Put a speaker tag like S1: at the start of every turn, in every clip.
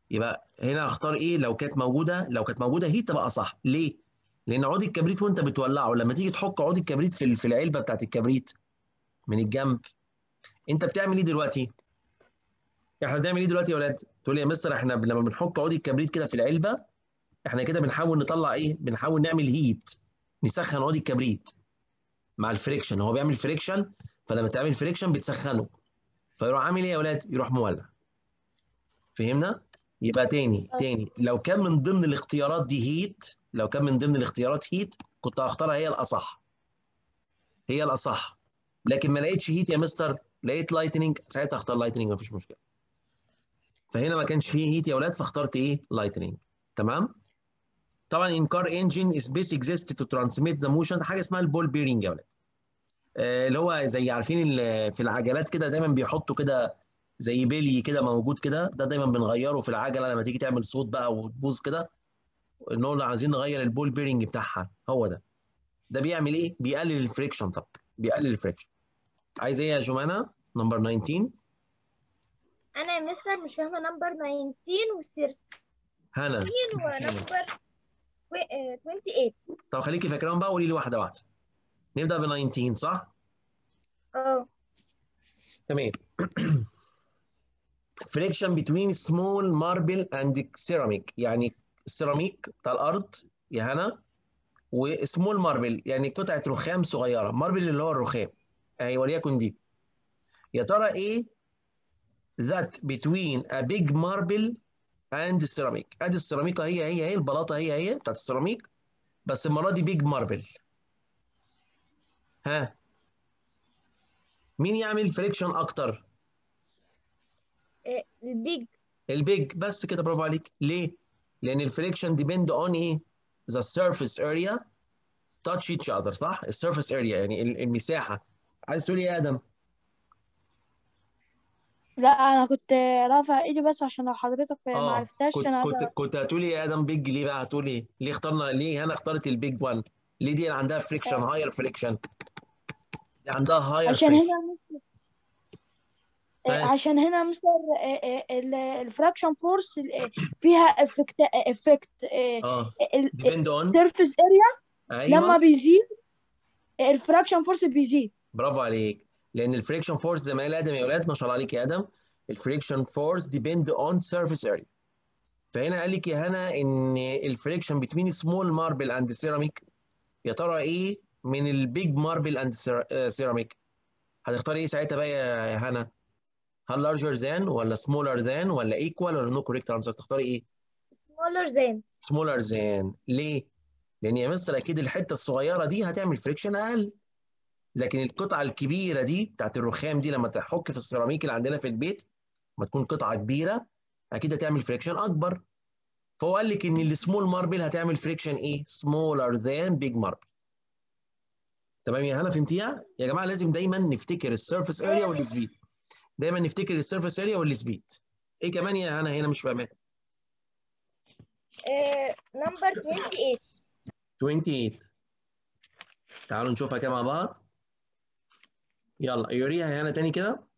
S1: يبقى هنا هختار ايه لو كانت موجوده لو كانت موجوده هيت تبقى صح ليه لان عود الكبريت وانت بتولعه لما تيجي تحك عود الكبريت في في العلبه بتاعت الكبريت من الجنب انت بتعمل ايه دلوقتي احنا بنعمل ايه دلوقتي يا ولاد تقول لي يا مستر احنا لما بنحك عود الكبريت كده في العلبه احنا كده بنحاول نطلع ايه بنحاول نعمل هيت نسخن عود الكبريت مع الفريكشن هو بيعمل فريكشن فلما تعمل فريكشن بتسخنه فيروح عامل ايه يا ولاد يروح مولع فهمنا يبقى تاني تاني لو كان من ضمن الاختيارات دي هيت لو كان من ضمن الاختيارات هيت كنت هختارها هي الاصح هي الاصح لكن ما لقيتش هيت يا مستر لقيت لايتنينج ساعتها اختار لايتنينج مفيش مشكله فهنا ما كانش فيه هيت يا اولاد فاخترت ايه لايتنينج تمام طبعا ان كار انجن سبيس اكزيست تو ترانسميت ذا موشن حاجه اسمها البول بيرنج يا ولاد آه اللي هو زي عارفين في العجلات كده دايما بيحطوا كده زي بلي كده موجود كده ده دايما بنغيره في العجله لما تيجي تعمل صوت بقى وتبوظ كده نقول عايزين نغير البول بيرنج بتاعها هو ده ده بيعمل ايه بيقلل الفريكشن طبعا بيقلل الفريكشن عايز ايه يا جمانه نمبر 19
S2: انا يا مستر مش فاهمه نمبر 19 و13
S1: هنا
S2: ونمبر 28
S1: طب خليكي فاكراهم بقى قولي لي واحده واحده نبدا ب 19 صح
S2: اه
S1: تمام friction between small marble and ceramic يعني السيراميك بتاع الارض يا هنا وسمول ماربل يعني قطعه رخام صغيره ماربل اللي هو الرخام اهي وليكن دي يا ترى ايه that between a big marble and ceramic ادي السيراميكا هي هي هي البلاطه هي هي بتاعت السيراميك بس المره دي بيج ماربل ها مين يعمل فريكشن اكتر
S2: البيج
S1: البيج بس كده برافو عليك ليه لان الفريكشن ديبند اون ايه the surface area touch each other صح السيرفيس اريا يعني المساحه عايز تقول ايه يا ادم
S3: لا انا كنت رافع ايدي بس عشان لو حضرتك ما
S1: اه
S3: عرفتهاش
S1: كنت
S3: انا
S1: كنت كنت هتقول ايه يا ادم بيج ليه بقى هتقول ايه ليه اخترنا ليه هنا اختارت البيج 1 ليه دي اللي عندها فريكشن هاير فريكشن دي عندها هاير
S3: عشان
S1: فريكشن
S3: هنا مستر
S1: ها.
S3: عشان هنا مستر الفراكشن فورس فيها افكت افكت
S1: اه ديبند اون
S3: السيرفيس اريا لما
S1: ايوه
S3: بيزيد الفراكشن فورس بيزيد
S1: برافو عليك لان الفريكشن فورس زي ما قال ادم يا اولاد ما شاء الله عليك يا ادم الفريكشن فورس ديبند اون سيرفيس اريا فهنا قال لك يا هنا ان الفريكشن بتوين سمول ماربل اند سيراميك يا ترى ايه من البيج ماربل اند سيراميك هتختاري ايه ساعتها بقى يا هنا هل لارجر ذان ولا سمولر ذان ولا ايكوال ولا نو كوريكت انسر تختاري ايه
S2: smaller than
S1: سمولر ذان ليه لان يا مستر اكيد الحته الصغيره دي هتعمل فريكشن اقل لكن القطعه الكبيره دي بتاعت الرخام دي لما تحك في السيراميك اللي عندنا في البيت لما تكون قطعه كبيره اكيد هتعمل فريكشن اكبر فهو قال لك ان السمول ماربل هتعمل فريكشن ايه سمولر ذان بيج ماربل تمام يا هنا فهمتيها يا جماعه لازم دايما نفتكر السيرفيس اريا والسبيد دايما نفتكر السيرفيس اريا والسبيد ايه كمان يا هنا هنا مش فاهمه
S2: نمبر 28
S1: 28 تعالوا نشوفها كده مع بعض يلا يوريها يا هنا تاني كده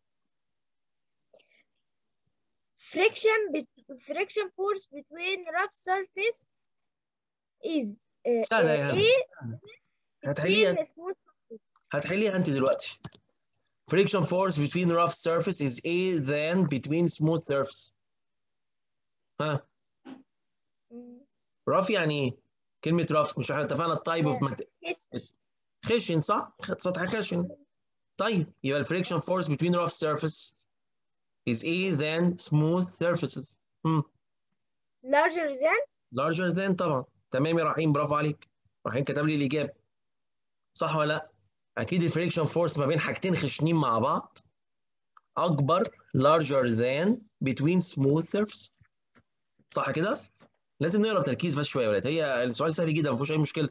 S2: friction bet- friction force between rough surface is uh,
S1: سهله يا
S2: uh,
S1: هنا
S2: A
S1: هتحليها
S2: between smooth surface
S1: هتحليها انت دلوقتي friction force between rough surface is A than between smooth surface ها
S2: مم.
S1: rough يعني ايه كلمة rough مش احنا اتفقنا التايب اوف
S2: Yes.
S1: خشن صح سطح خشن طيب يبقى الفريكشن فورس between rough surface is A than smooth surfaces hmm.
S2: larger than
S1: larger than طبعا تمام يا رحيم برافو عليك رحيم كتب لي الإجابة صح ولا لا أكيد الفريكشن فورس ما بين حاجتين خشنين مع بعض أكبر larger than between smooth surface صح كده لازم نقرا بتركيز بس شويه يا ولاد هي السؤال سهل جدا ما فيهوش اي مشكله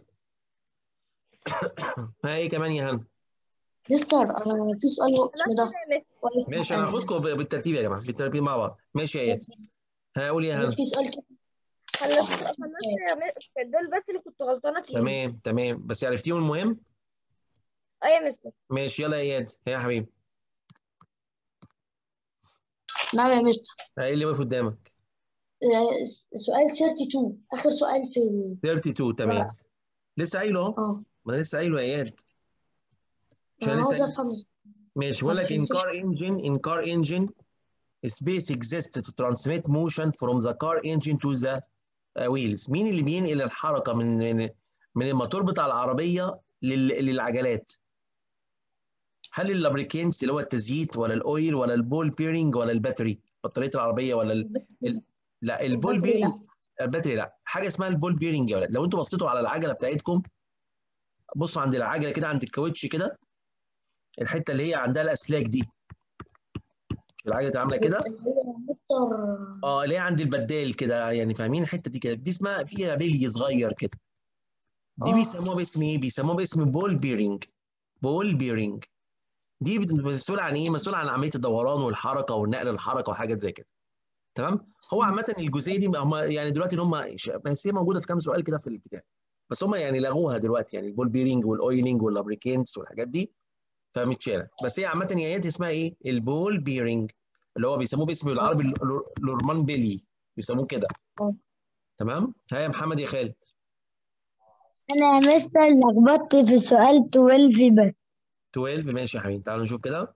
S1: ها ايه كمان يا هنا
S4: مستر انا في سؤال اسمه
S2: خلاص
S4: ده
S2: كده يا مستر.
S4: ولا
S1: ماشي انا هاخدكم ب- بالترتيب يا جماعه بالترتيب مع بعض ماشي يا ايه ها قول يا هنا
S4: في سؤال كده
S2: خلصت خلصت يا مستر دول بس اللي كنت غلطانه فيهم
S1: تمام تمام بس عرفتيهم المهم
S2: اه يا مستر
S1: ماشي يلا يا اياد ها يا حبيبي
S4: نعم يا مستر
S1: ها ايه اللي واقف قدامك
S4: آه، سؤال 32 آخر سؤال في ال...
S1: 32 تمام
S4: لا.
S1: لسه قايله اهو
S4: اه
S1: ما انا لسه قايله يا اياد مش
S4: أنا
S1: انا
S4: عاوز
S1: لسه
S4: أفهم
S1: ماشي بقول
S4: ما
S1: لك in
S4: فهمتش.
S1: car engine in car engine space exists to transmit motion from the car engine to the uh, wheels مين اللي بينقل الحركة من من من الموتور بتاع العربية لل- للعجلات هل اللابريكينتس اللي هو التزييت ولا الاويل ولا البول بيرنج ولا الباتري بطارية العربية ولا ال... ال... لا البول
S4: الباتري
S1: بيرنج
S4: لا.
S1: الباتري لا حاجة اسمها البول بيرنج يا ولاد لو انتوا بصيتوا على العجلة بتاعتكم بصوا عند العجلة كده عند الكاوتش كده الحتة اللي هي عندها الأسلاك دي العجلة عاملة كده
S4: اللي هي مستر
S1: اه اللي هي عند البدال كده يعني فاهمين الحته دي كده دي اسمها فيها بلي صغير كده دي
S4: آه.
S1: بيسموها باسم ايه بيسموها باسم بول بيرنج بول بيرنج دي بت- مسؤول عن ايه مسؤول عن عمليه الدوران والحركه والنقل الحركه وحاجات زي كده تمام هو عامه الجزئيه دي هم يعني دلوقتي ان هم ش- بس هي موجوده في كام سؤال كده في البتاع بس هم يعني لغوها دلوقتي يعني البول بيرنج والاويلنج واللابريكينتس والحاجات دي فمتشاله بس هي عامه هي ايات اسمها ايه البول بيرنج اللي هو بيسموه باسم بالعربي ال- الورمان بيلي بيسموه كده
S4: آه.
S1: تمام ها يا محمد يا خالد
S5: أنا يا مستر لخبطت في سؤال 12 بس
S1: 12 ماشي يا حبيبي تعالوا نشوف كده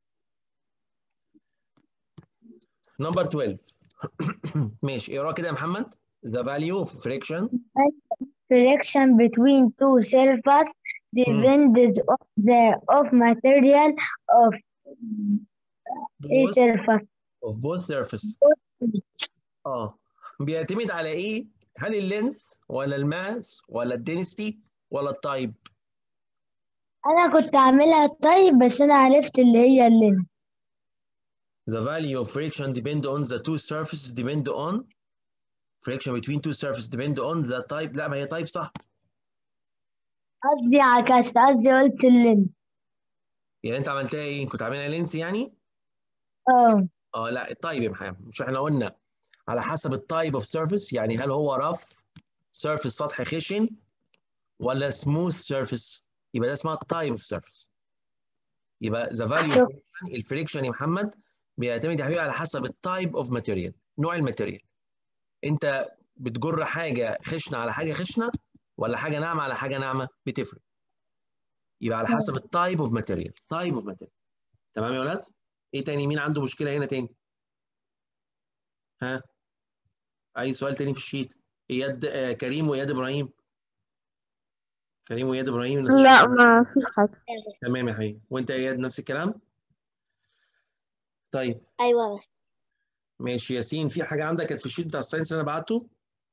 S1: نمبر 12 ماشي اقرا كده يا محمد the value of friction
S5: friction between two surfaces depends on the of material of each
S1: both
S5: surface
S1: of both surface اه بيعتمد على ايه هل اللينث ولا الماس ولا الدنسيتي ولا التايب
S5: أنا كنت أعملها طيب بس أنا عرفت اللي هي اللي
S1: the value of friction depend on the two surfaces depend on friction between two surfaces depend on the type لا ما هي type صح
S5: قصدي عكست قصدي قلت اللي
S1: يعني انت عملتها ايه كنت عاملها لينث يعني
S5: اه
S1: اه لا التايب يا محمد مش احنا قلنا على حسب التايب اوف سيرفيس يعني هل هو رف سيرفيس سطح خشن ولا سموث سيرفيس يبقى ده اسمها التايب اوف سيرفيس يبقى ذا فاليو الفريكشن يا محمد بيعتمد يا حبيبي على حسب التايب اوف ماتيريال نوع الماتيريال انت بتجر حاجه خشنه على حاجه خشنه ولا حاجه ناعمه على حاجه ناعمه بتفرق يبقى على حسب التايب اوف ماتيريال تايب اوف ماتيريال تمام يا ولاد ايه تاني مين عنده مشكله هنا تاني ها اي سؤال تاني في الشيت اياد آه كريم واياد ابراهيم كريم واياد ابراهيم نفس
S6: لا
S1: الشيء.
S6: ما فيش حاجة
S1: تمام يا حبيبي وانت يا اياد نفس الكلام طيب
S2: ايوه بس
S1: ماشي ياسين في حاجه عندك كانت في الشيت بتاع الساينس اللي انا بعته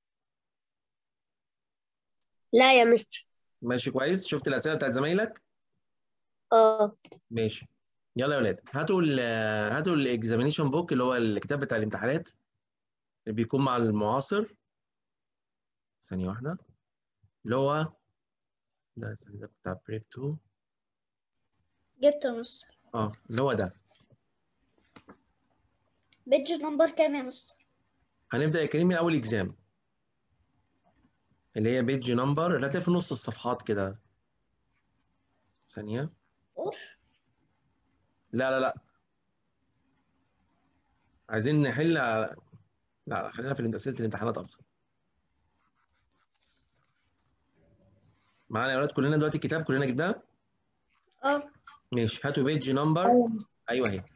S2: لا يا مستر
S1: ماشي كويس شفت الاسئله بتاعت زمايلك
S2: اه
S1: ماشي يلا يا ولاد هاتوا ال هاتوا الاكزامينيشن بوك اللي هو الكتاب بتاع الامتحانات اللي بيكون مع المعاصر ثانيه واحده اللي هو ده ده بتاع بريك 2
S2: جبت يا مستر
S1: اه اللي هو ده
S2: بيج نمبر كام يا مستر
S1: هنبدا يا كريم من اول اكزام اللي هي بيج نمبر اللي هتلاقي في نص الصفحات كده ثانيه
S2: فور
S1: لا لا لا عايزين نحل لا لا خلينا في اسئله الامتحانات افضل معانا يا ولاد كلنا دلوقتي الكتاب كلنا جبناه
S2: اه
S1: ماشي هاتوا بيج نمبر
S4: أيوة.
S1: ايوه اهي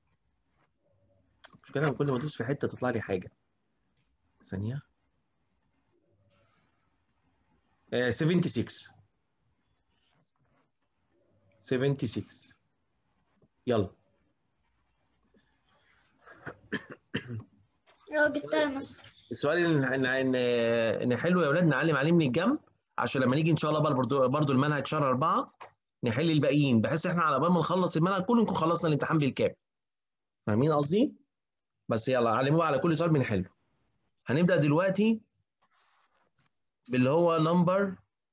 S1: مش كده كل ما ادوس في حته تطلع لي حاجه ثانيه آه 76 76 يلا
S2: اه جبتها يا مستر
S1: السؤال اللي ن- ن- نحله يا اولاد نعلم عليه من الجنب عشان لما نيجي ان شاء الله بقى برضو, برضو المنهج شهر أربعة نحل الباقيين بحيث احنا على بال ما نخلص المنهج كله نكون خلصنا الامتحان بالكامل فاهمين قصدي؟ بس يلا علموا بقى على كل سؤال بنحله هنبدأ دلوقتي باللي هو نمبر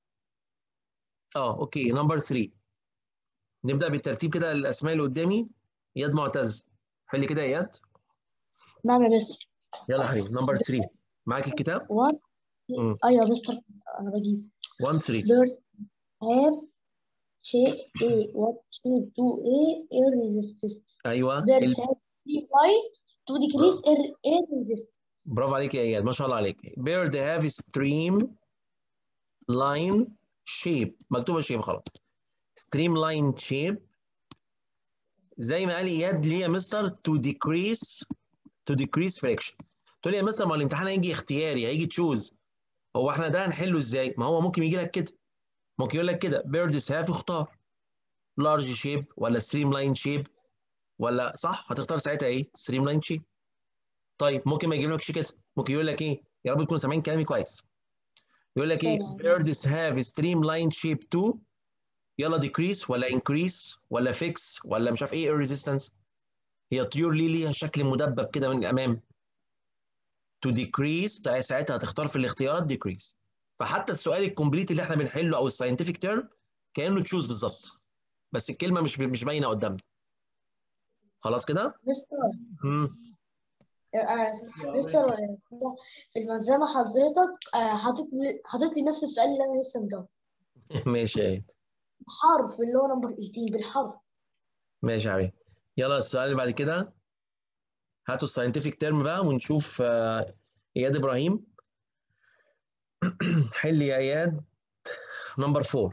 S1: اه اوكي نمبر 3 نبدأ بالترتيب كده الاسماء اللي قدامي اياد معتز حل كده يا اياد
S4: نعم يا مستر
S1: يلا يا حبيبي نمبر 3 معاك الكتاب
S4: 1
S1: مم.
S4: ايوه يا مستر انا بجيب
S1: 1 3
S4: birds have shape A what shape to A air resistance
S1: ايوه
S4: birds
S1: ال-
S4: have three white to decrease air, air resistance
S1: برافو عليك يا اياد ما شاء الله عليك bird have stream line shape مكتوبه shape خلاص stream line shape زي ما قال اياد ليه يا مستر to decrease to decrease friction تقول لي يا مستر ما الامتحان هيجي اختياري هيجي تشوز هو احنا ده هنحله ازاي ما هو ممكن يجي لك كده ممكن يقول لك كده birds have اختار large shape ولا stream line shape ولا صح هتختار ساعتها ايه stream line shape طيب ممكن ما يجيبلكش كده ممكن يقول لك ايه يا رب تكونوا سامعين كلامي كويس يقول لك ايه
S4: تمام.
S1: birds have streamline shape too يلا decrease ولا increase ولا fix ولا مش عارف ايه resistance هي طيور ليه ليها شكل مدبب كده من الامام to decrease تع- ساعتها هتختار في الاختيارات decrease فحتى السؤال الكومبليت اللي احنا بنحله او الساينتفك تيرم كانه تشوز بالظبط بس الكلمه مش مش باينه قدامنا خلاص كده
S4: مستر
S1: مم.
S4: آه، مستر آه، في الملزمة حضرتك آه، حاطط لي حاطط لي نفس السؤال اللي أنا لسه مجاوبه
S1: ماشي يا اياد
S4: بحرف اللي هو نمبر 18 بالحرف
S1: ماشي يا حبيبي يلا السؤال اللي بعد كده هاتوا الساينتفك تيرم بقى ونشوف آه، اياد ابراهيم حل يا اياد نمبر 4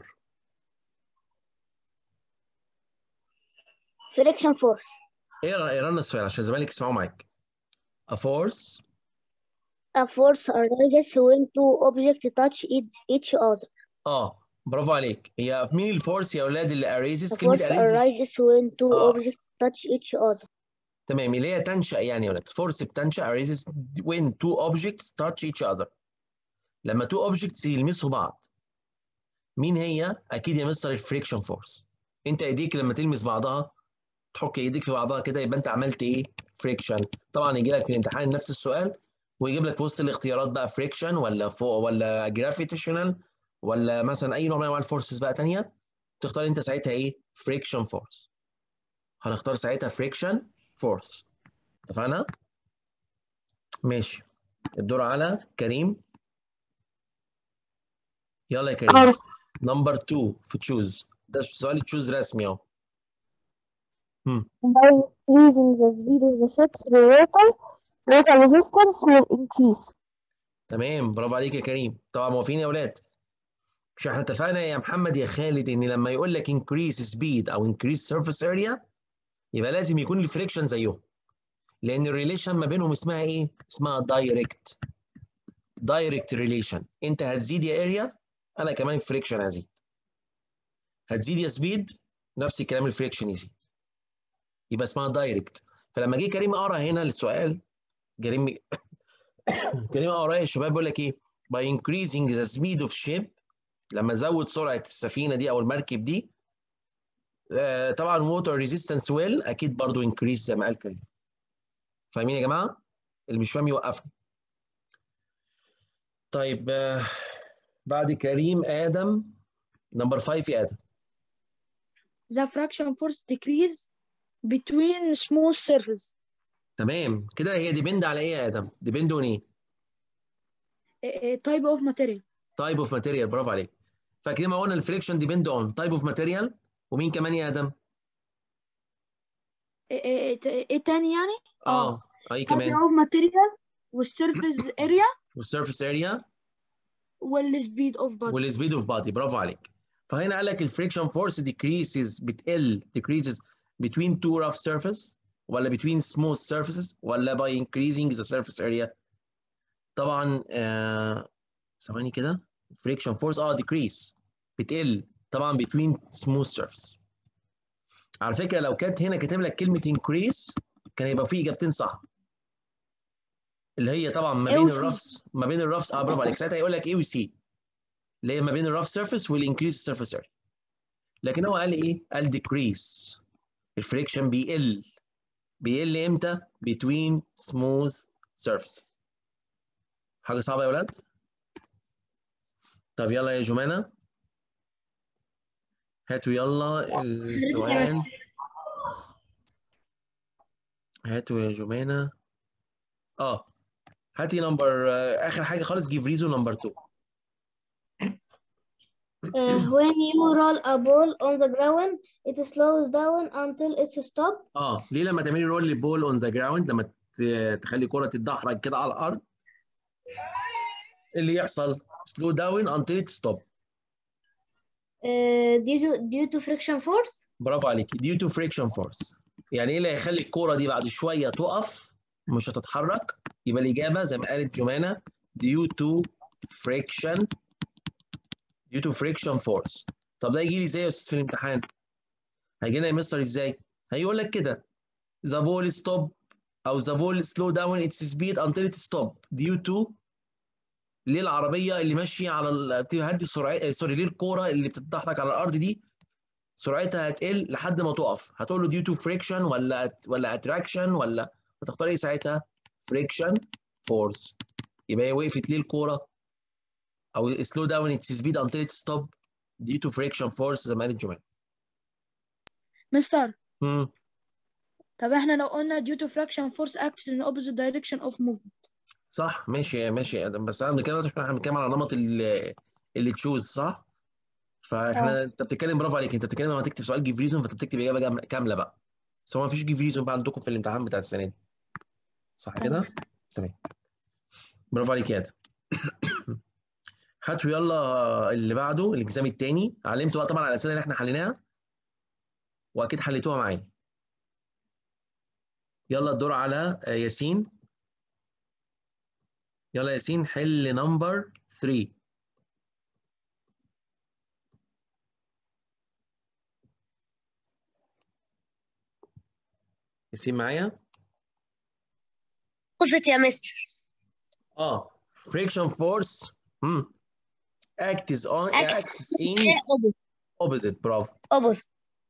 S5: friction force
S1: اقرا اقرا لنا السؤال عشان الزمالك يسمعوا معاك A force
S5: a force arises when two objects touch each, each other
S1: اه برافو عليك هي مين الفورس يا اولاد اللي
S5: a
S1: اريزز كلمه
S5: force
S1: اريزز
S5: arises when two
S1: آه.
S5: objects touch each other
S1: تمام اللي هي تنشأ يعني يا ولاد فورس بتنشأ arises when two objects touch each other لما two objects يلمسوا بعض مين هي اكيد يا مستر الفريكشن فورس انت ايديك لما تلمس بعضها تحك ايديك في بعضها كده يبقى انت عملت ايه فريكشن طبعا يجي لك في الامتحان نفس السؤال ويجيب لك في وسط الاختيارات بقى فريكشن ولا فوق ولا جرافيتيشنال ولا مثلا اي نوع من انواع الفورسز بقى تانية تختار انت ساعتها ايه فريكشن فورس هنختار ساعتها فريكشن فورس اتفقنا ماشي الدور على كريم يلا يا كريم نمبر 2 في تشوز ده سؤال تشوز رسمي اهو
S5: by increasing the speed of the ship's rotor rotor resistance will increase
S1: تمام برافو عليك يا كريم طبعا موافقين يا اولاد مش احنا اتفقنا يا محمد يا خالد ان لما يقول لك increase speed او increase surface area يبقى لازم يكون الفريكشن زيهم لان الريليشن ما بينهم اسمها ايه اسمها دايركت دايركت ريليشن انت هتزيد يا اريا انا كمان الفريكشن هزيد هتزيد يا سبيد نفس الكلام الفريكشن يزيد يبقى اسمها دايركت فلما جه كريم قرا هنا السؤال كريم كريم قرا يا شباب بيقول لك ايه by increasing the speed of ship لما ازود سرعه السفينه دي او المركب دي آه، طبعا water resistance will اكيد برضو increase زي ما قال كريم فاهمين يا جماعه اللي مش فاهم يوقفني طيب آه، بعد كريم ادم نمبر 5 يا ادم
S3: the fraction force decrease between smooth surface
S1: تمام كده هي ديبند على ايه يا ادم ديبند اون ايه
S3: uh, type of material
S1: تايب اوف ماتيريال برافو عليك فاكرين ما قلنا الفريكشن ديبند اون تايب اوف ماتيريال ومين كمان يا ادم
S3: uh, uh, ايه تاني يعني
S1: اه اي
S3: type
S1: كمان
S3: of material والsurface area
S1: والسيرفيس اريا
S3: والspeed of body
S1: والسبيد اوف بادي برافو عليك فهنا قال لك الفريكشن فورس decreases بتقل decreases between two rough surface ولا between smooth surfaces ولا by increasing the surface area طبعا آه، ثواني كده friction force اه decrease بتقل طبعا between smooth surface على فكره لو كانت هنا كاتب لك كلمه increase كان يبقى في اجابتين صح اللي هي طبعا ما
S3: A
S1: بين
S3: و C.
S1: الرفس ما بين الرفس اه برافو عليك ساعتها يقول لك ايه وسي اللي هي ما بين الرف سيرفيس والانكريز سيرفيس اريا لكن هو قال ايه؟ قال decrease الفريكشن بيقل بيقل امتى؟ between smooth surfaces حاجة صعبة يا ولاد؟ طب يلا يا جمانة هاتوا يلا السؤال هاتوا يا جمانة اه هاتي نمبر اخر حاجة خالص جيف ريزو نمبر 2
S5: Uh, when you roll a ball on the ground, it slows down until it stops.
S1: اه ليه لما تعملي رول للبول اون ذا جراوند لما ت- تخلي كرة تتدحرج كده على الارض إيه اللي يحصل slow down until it stop
S6: Uh, due to due to friction force
S1: برافو عليك due to friction force يعني ايه اللي هيخلي الكرة دي بعد شوية تقف مش هتتحرك يبقى الإجابة زي ما قالت جمانة due to friction due to friction force طب ده يجي لي ازاي يا استاذ في الامتحان هيجي لنا يا مستر ازاي هيقول لك كده the ball stop او the ball slow down its speed until it stop due to ليه العربيه اللي ماشيه على ال... بتهدي سرعه سوري ليه الكوره اللي بتتدحرج على الارض دي سرعتها هتقل لحد ما تقف هتقول له due to friction ولا ولا attraction ولا هتختار ايه ساعتها friction force يبقى هي وقفت ليه الكوره او slow down its speed until it stop due to friction force زي ما قالت جمال
S3: مستر
S1: مم.
S3: طب احنا لو قلنا due to friction force acts in opposite direction of movement
S1: صح ماشي ماشي بس انا بنتكلم دلوقتي احنا بنتكلم على نمط اللي, اللي تشوز صح؟ فاحنا انت بتتكلم برافو عليك انت بتتكلم لما تكتب سؤال جيف ريزون فانت بتكتب اجابه جام- كامله بقى بس هو ما فيش جيف ريزون بقى عندكم في الامتحان بتاع السنه دي صح كده؟ تمام برافو عليك يا ادم هاتوا يلا اللي بعده الاكزام الثاني علمتوا بقى طبعا على الاسئله اللي احنا حليناها واكيد حليتوها معايا يلا الدور على آه، ياسين يلا ياسين حل نمبر 3 ياسين معايا
S5: opposite يا مستر
S1: اه friction force hmm. acts on
S5: Acts
S1: acts in
S5: opposite
S1: opposite برافو
S5: opposite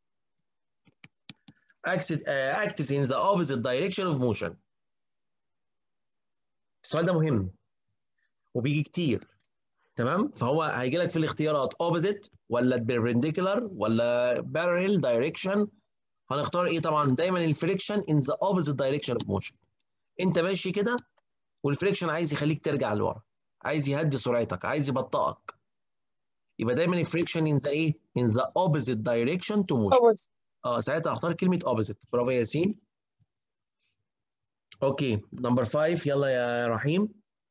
S1: acts uh, acts in the opposite direction of motion السؤال ده مهم وبيجي كتير تمام فهو هيجي لك في الاختيارات opposite ولا perpendicular ولا parallel direction هنختار ايه طبعا دايما الفريكشن in the opposite direction of motion انت ماشي كده والفريكشن عايز يخليك ترجع لورا عايز يهدي سرعتك عايز يبطئك يبقى دايما الفريكشن in the ايه in the opposite direction to motion
S5: opposite
S1: اه ساعتها هختار كلمة opposite برافو يا ياسين اوكي نمبر 5 يلا يا رحيم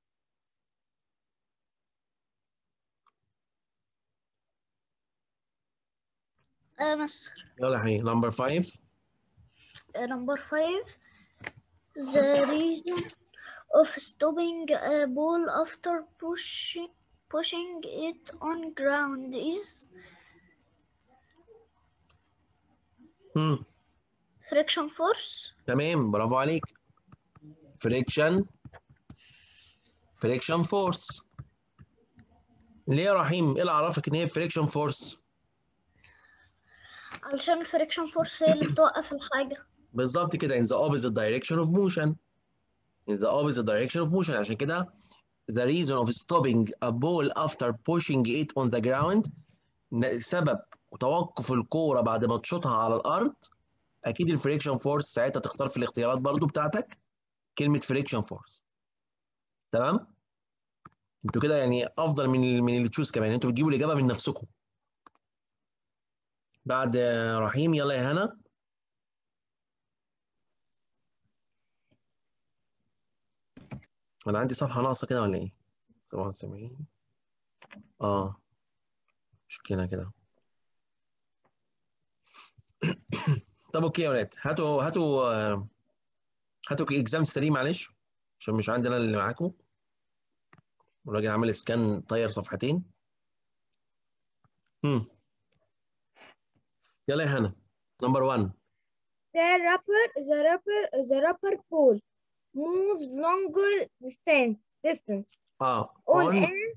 S6: uh, مستر
S1: يلا يا رحيم نمبر 5
S6: uh, number five the reason of stopping a ball after pushing pushing it on ground is
S1: امم
S6: friction force
S1: تمام برافو عليك فريكشن فريكشن فورس ليه يا رحيم ايه اللي عرفك ان هي فريكشن فورس
S6: علشان الفريكشن فورس هي اللي بتوقف الحاجة
S1: بالظبط كده in the opposite direction of motion in the opposite direction of motion عشان كده the reason of stopping a ball after pushing it on the ground ن- سبب توقف الكورة بعد ما تشوطها على الأرض أكيد الفريكشن فورس ساعتها تختار في الاختيارات برضو بتاعتك كلمة فريكشن فورس تمام؟ انتوا كده يعني أفضل من ال- من اللي تشوز كمان انتوا بتجيبوا الإجابة من نفسكم بعد آه، رحيم يلا يا هنا انا عندي صفحة ناقصة كده ولا ايه؟ 77 اه مشكلة كده طب اوكي يا ولاد هاتوا هاتوا آه، هاتوا اكزام 3 معلش عشان مش عندي انا اللي معاكم والراجل عامل سكان طير صفحتين امم يلا يا هنا نمبر 1
S2: The rubber, the rubber, the rubber ball moves longer distance, distance
S1: اه
S2: on
S1: on
S2: air.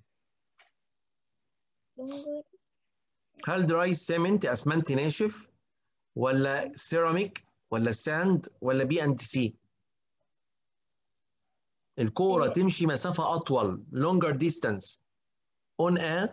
S2: Longer.
S1: هل دراي سيمنت اسمنت ناشف ولا سيراميك ولا ساند ولا بي اند سي الكورة تمشي مسافة أطول longer distance on a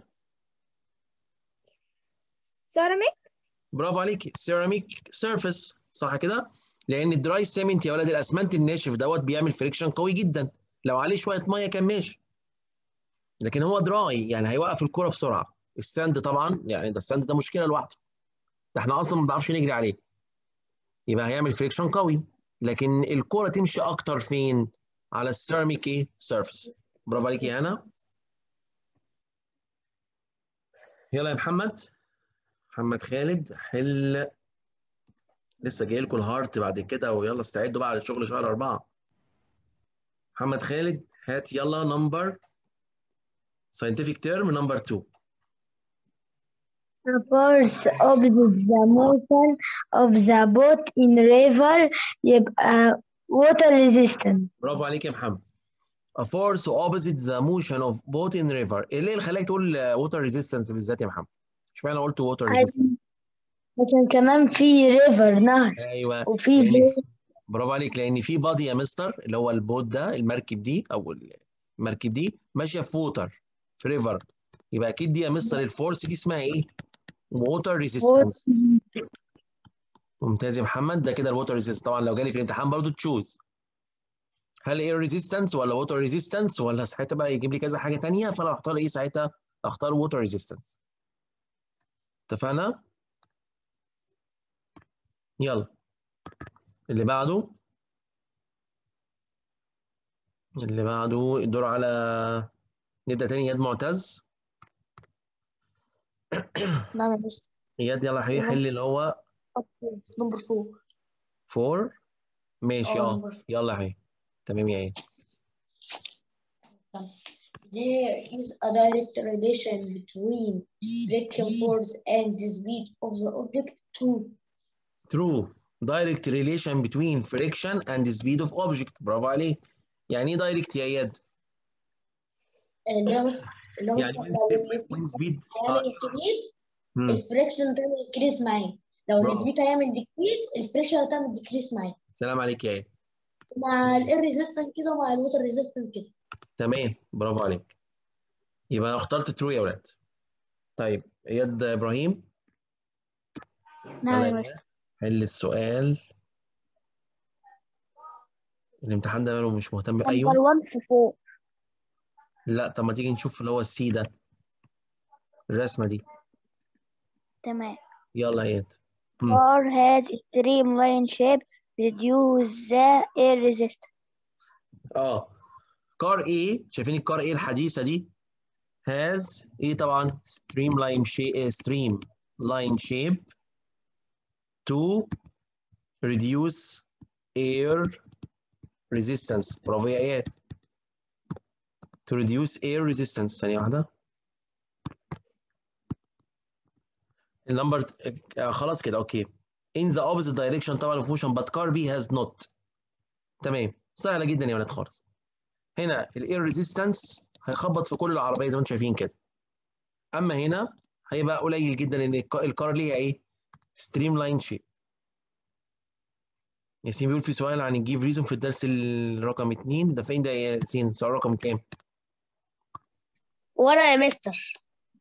S2: Ceramic.
S1: برافو عليك سيراميك سيرفيس صح كده؟ لأن الدراي سيمنت يا ولاد الأسمنت الناشف دوت بيعمل فريكشن قوي جدا لو عليه شوية مية كان ماشي لكن هو دراي يعني هيوقف الكورة بسرعة الساند طبعا يعني ده الساند ده مشكلة لوحده ده احنا أصلا ما بنعرفش نجري عليه يبقى هيعمل فريكشن قوي لكن الكرة تمشي اكتر فين على السيراميك ايه سيرفيس برافو عليك يا هنا يلا يا محمد محمد خالد حل لسه جاي لكم الهارت بعد كده ويلا استعدوا بقى على الشغل شهر أربعة محمد خالد هات يلا نمبر scientific term number two
S5: The force opposite the motion of the boat in river يبقى water resistant.
S1: برافو عليك يا محمد A force opposite the motion of boat in river ايه اللي خلاك تقول water resistance بالذات يا محمد؟ اشمعنى قلت water resistance؟
S5: عشان عشان كمان في river نهر
S1: ايوه
S5: وفي
S1: لان
S5: بيت
S1: برافو عليك لان في بادي يا مستر اللي هو البوت ده المركب دي او المركب دي ماشيه في ووتر في ريفر يبقى اكيد دي يا مستر الفورس دي اسمها ايه؟ ووتر ريزيستنس ممتاز يا محمد ده كده الووتر ريزيستنس طبعا لو جالي في الامتحان برضو تشوز هل اير ريزيستنس ولا ووتر ريزيستنس ولا ساعتها بقى يجيب لي كذا حاجه تانيه فانا هختار ايه ساعتها؟ اختار ووتر ريزيستنس اتفقنا؟ يلا اللي بعده اللي بعده الدور على نبدأ تاني اياد معتز
S4: نعم يا مستر
S1: اياد يلا يا حبيبي حل اللي هو
S4: نمبر 4
S1: 4 ماشي
S4: اه
S1: اه
S4: نمبر
S1: يلا يا حبيبي تمام يا اياد
S4: There is a direct relation between friction force and the speed of the object. True.
S1: true direct relation between friction and the speed of object برافو عليك يعني ايه direct يا اياد؟
S4: اللي هو مس- اللي هو
S1: يعني
S4: مثلا
S1: when
S4: لو
S1: speed when
S4: السبيد
S1: speed
S4: هيعمل
S1: اه
S4: انكريز
S1: مم.
S4: الفريكشن تعمل انكريز معاه لو
S1: برافو
S4: السبيد هيعمل ديكريز الفريكشن هتعمل ديكريز معاه
S1: سلام عليك يا اياد
S4: مع الاير ريزيستنت كده ومع الووتر ريزيستنت كده
S1: تمام برافو عليك يبقى انا اخترت true يا ولاد طيب اياد ابراهيم
S3: نعم
S1: يلا
S3: يا
S1: يا
S3: مستر
S1: اياد حل السؤال الامتحان ده ماله مش مهتم
S3: نمبر
S1: ايوه
S3: 1 في 4
S1: لا طب ما تيجي نشوف اللي هو السي ده الرسمه دي
S3: تمام
S1: يلا يا اياد مم.
S3: car has a streamline shape reduce the air resistance
S1: اه كار ايه شايفين الكار ايه الحديثه دي has ايه طبعا streamline shape stream line shape to reduce air resistance برافو يا اياد to reduce air resistance ثانيه واحده النمبر آه خلاص كده اوكي in the opposite direction طبعا of motion but car B has not تمام سهله جدا يا ولاد خالص هنا الاير ريزيستنس هيخبط في كل العربيه زي ما انتم شايفين كده اما هنا هيبقى قليل جدا لان الك- الكار ليها ايه ستريم لاين شيب ياسين بيقول في سؤال عن الجيف ريزون في الدرس الرقم اتنين ده فين ده يا ياسين سؤال رقم كام
S3: ورا يا مستر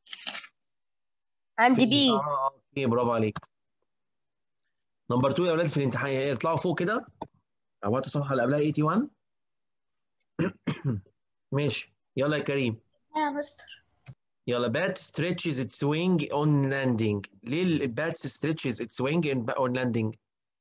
S3: عندي
S1: فين؟
S3: بي
S1: اه اوكي برافو عليك نمبر 2 يا ولاد في الامتحان اطلعوا فوق كده اهوت الصفحه اللي قبلها 81 ماشي يلا يا كريم
S6: يا مستر
S1: يلا بات stretches its wing on landing ليه البات stretches its wing in- on landing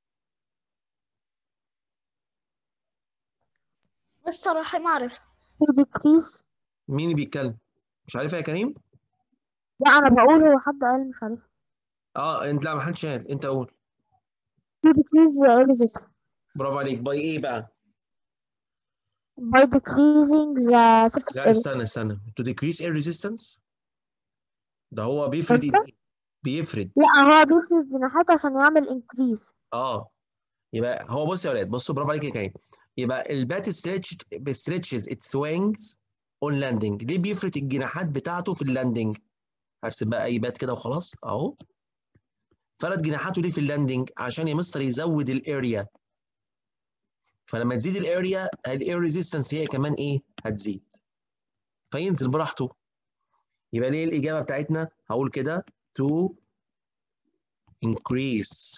S6: مستر رحيم عارف
S5: decrease
S1: مين اللي بيتكلم مش عارفها يا كريم
S5: لا أنا بقول هو حد قال مش عارف
S1: اه انت لا ما حدش قال انت قول
S5: to decrease the air resistance
S1: برافو عليك باي ايه بقى
S5: by decreasing the surface
S1: لا
S5: area
S1: استنى استنى to decrease air resistance ده هو بيفرد
S5: انت
S1: ايه بيفرد
S5: لا هو بيفرد جناحاته عشان يعمل increase
S1: اه يبقى هو بص يا ولاد بصوا برافو عليك يا كريم يبقى البات stretch stretches its wings on landing ليه بيفرد الجناحات بتاعته في اللاندنج هرسم بقى اي بات كده وخلاص اهو فرد جناحاته ليه في اللاندنج عشان يا مستر يزود الاريا فلما تزيد الاريا الاير ريزيستنس هي كمان ايه هتزيد فينزل براحته يبقى ليه الاجابه بتاعتنا هقول كده to increase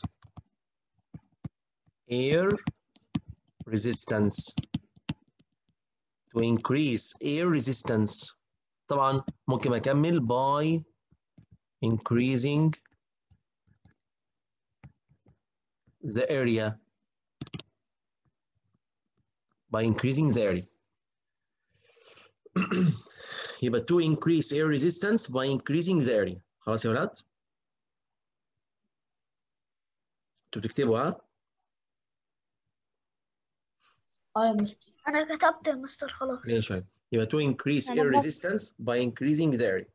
S1: air resistance to increase air resistance طبعا ممكن اكمل by increasing the area by increasing the area يبقى to increase air resistance by increasing the area خلاص يا ولاد انتوا بتكتبوا ها
S4: اه يا مستر
S6: انا كتبت يا مستر خلاص
S1: ماشي يا شباب يبقى to increase
S3: أنا
S1: air
S3: بس-
S1: resistance by increasing the area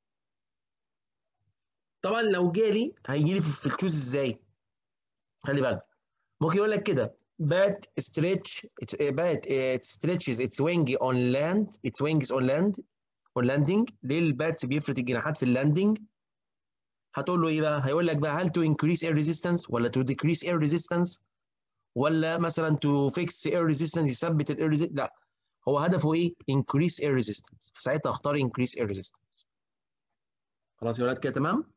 S1: طبعا لو جالي هيجي لي في في التشوز ازاي خلي بالك ممكن يقول لك كده bat stretch it- bat it stretches its wing on land its wings on land on landing ليه الباتس بيفرد الجناحات في اللاندنج هتقول له ايه بقى هيقول لك بقى هل to increase air resistance ولا to decrease air resistance ولا مثلا to fix air resistance يثبت ال air resistance لا هو هدفه ايه increase air resistance فساعتها اختار increase air resistance خلاص يا ولاد كده تمام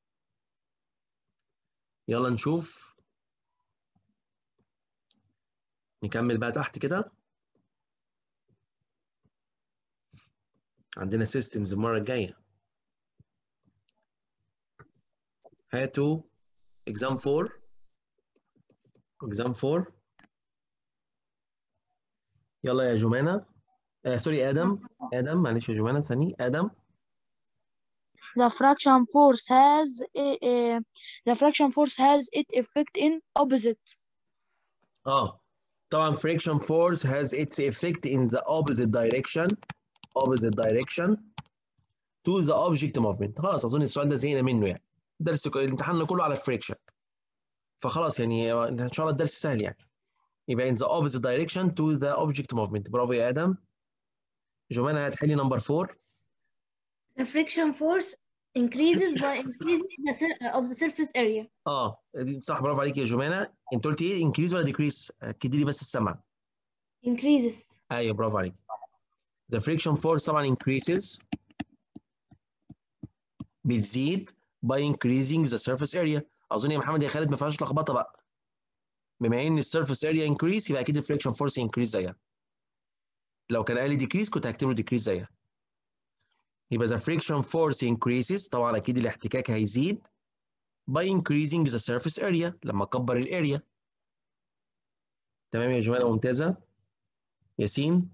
S1: يلا نشوف نكمل بقى تحت كده عندنا systems المرة الجاية هاتوا exam 4 exam 4 يلا يا جمانة آه سوري آدم آدم معلش يا جمانة ثاني آدم
S3: The fraction force has a, a- the fraction force has its effect in opposite.
S1: اه طبعا friction force has its effect in the opposite direction opposite direction to the object movement خلاص اظن السؤال ده زهقنا منه يعني درس الامتحان كله على friction فخلاص يعني ان شاء الله الدرس سهل يعني يبقى in the opposite direction to the object movement برافو يا ادم جمانة هتحلي نمبر 4
S7: The friction force increases by increasing the sur- of the surface area.
S1: اه دي صح برافو عليك يا جمانة انت قلت ايه انكريز ولا ديكريس اكدي لي بس السمع
S7: Increases.
S1: ايوه برافو عليك the friction force طبعا increases بتزيد by increasing the surface area اظن يا محمد يا خالد ما فيهاش لخبطه بقى بما ان السيرفيس اريا increase يبقى اكيد الفريكشن فورس increase زيها لو كان قال لي decrease كنت هكتب له decrease زيها يبقى the friction force increases طبعا اكيد الاحتكاك هيزيد by increasing the surface area لما اكبر الاريا تمام يا جماعه ممتازه ياسين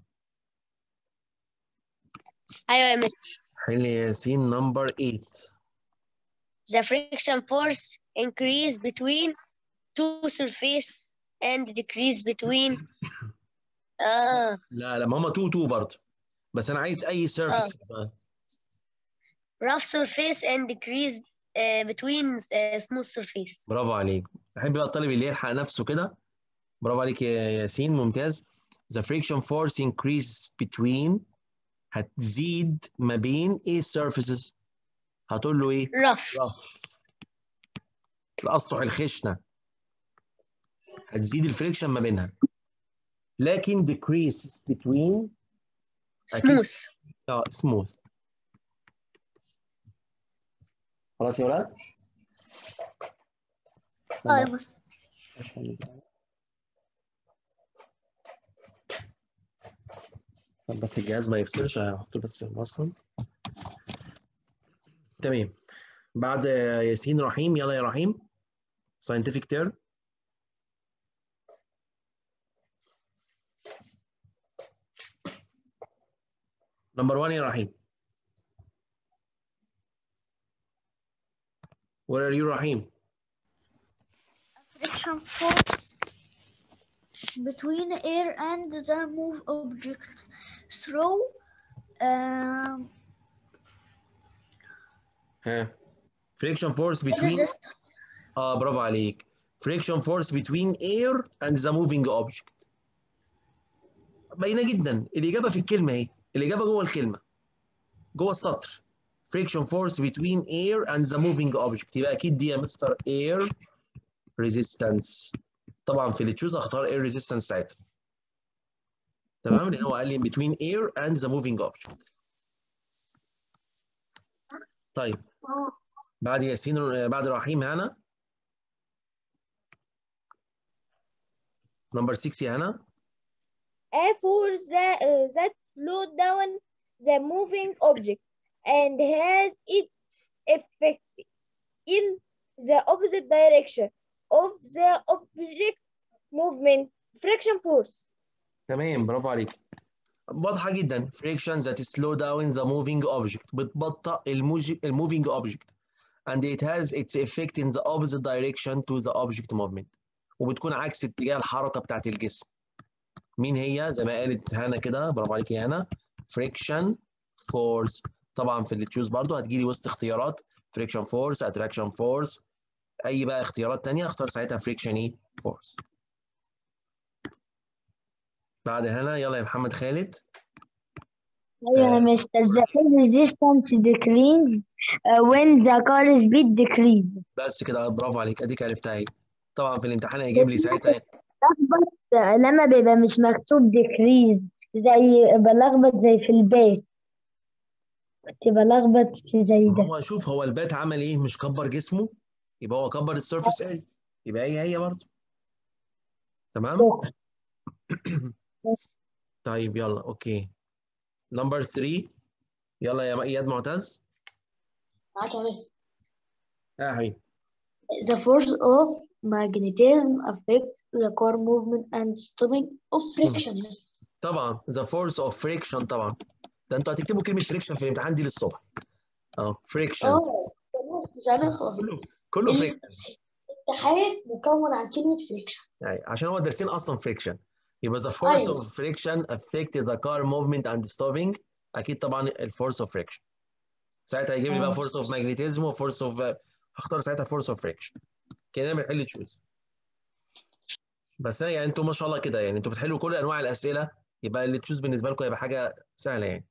S8: ايوه يا مستر
S1: حل ياسين نمبر 8
S8: the friction force increase between two surface and decrease between اه
S1: لا لا ما هم 2 2 برضه بس انا عايز اي سيرفيس
S8: rough surface and decrease uh, between uh, smooth surface
S1: برافو عليك بحب بقى الطالب اللي يلحق نفسه كده برافو عليك يا ياسين ممتاز the friction force increase between هتزيد ما بين ايه surfaces هتقول له ايه
S8: rough
S1: rough الاسطح الخشنه هتزيد الفريكشن ما بينها لكن decrease between أكيد.
S8: smooth
S1: اه smooth خلاص يا ولاد
S6: اه يا مستر
S1: طب بس الجهاز ما يفصلش هحطه بس موصل تمام بعد ياسين رحيم يلا يا رحيم scientific term نمبر 1 يا رحيم Where are you رحيم
S6: friction force between air and the move object through um,
S1: ها friction force between
S6: resist
S1: اه برافو عليك friction force between air and the moving object باينه جدا الاجابه في الكلمه اهي الاجابه جوه الكلمه جوه السطر friction force between air and the moving object يبقى اكيد دي يا مستر air resistance طبعا في التشوز هختار air resistance ساعتها تمام لان هو قال لي between air and the moving object طيب بعد ياسين بعد رحيم هنا نمبر 6 يا هنا
S2: A force that, uh, that slows down the moving object and has its effect in the opposite direction of the object movement. Friction force.
S1: تمام برافو عليك واضحة جدا friction that slow down the moving object بتبطئ الموج- الموفينج object and it has its effect in the opposite direction to the object movement وبتكون عكس اتجاه الحركة بتاعت الجسم مين هي زي ما قالت هنا كده برافو عليك يا هنا friction force طبعا في اللي تشوز برضو هتجيلي وسط اختيارات friction force attraction force اي بقى اختيارات تانية اختار ساعتها friction ايه force بعد هنا يلا يا محمد خالد
S5: أيوة يا مستر the resistance decrease uh, when the car speed decrease
S1: بس كده برافو عليك اديك عرفتها اهي طبعا في الامتحان هيجيب لي ساعتها
S5: بلخبط لما بيبقى مش مكتوب decrease زي بلخبط زي في البيت كنت بلخبط في زي
S1: ما
S5: ده
S1: هو شوف هو البات عمل ايه مش كبر جسمه يبقى هو كبر السيرفيس اريا يبقى هي هي برضه تمام
S5: شكرا
S1: طيب يلا اوكي نمبر 3 يلا يا اياد معتز
S4: معاك يا مستر
S1: اه يا حبيبي
S4: The force of magnetism affects the car movement and stopping of friction. Yes.
S1: طبعا the force of friction طبعا ده انتوا هتكتبوا كلمه friction في الامتحان دي للصبح اه friction
S4: اه مش هنخلص
S1: كله كله friction
S4: الاتحاد مكون عن كلمة friction.
S1: يعني عشان هو دارسين اصلا friction يبقى the force
S4: أيوة.
S1: of friction affect the car movement and stopping اكيد طبعا الفورس of friction ساعتها هيجيب لي بقى
S4: آه.
S1: force of magnetism و force of هختار ساعتها force of friction كده بنحل تشوز بس يعني انتوا ما شاء الله كده يعني انتوا بتحلوا كل انواع الاسئله يبقى اللي تشوز بالنسبه لكم هيبقى حاجه سهله يعني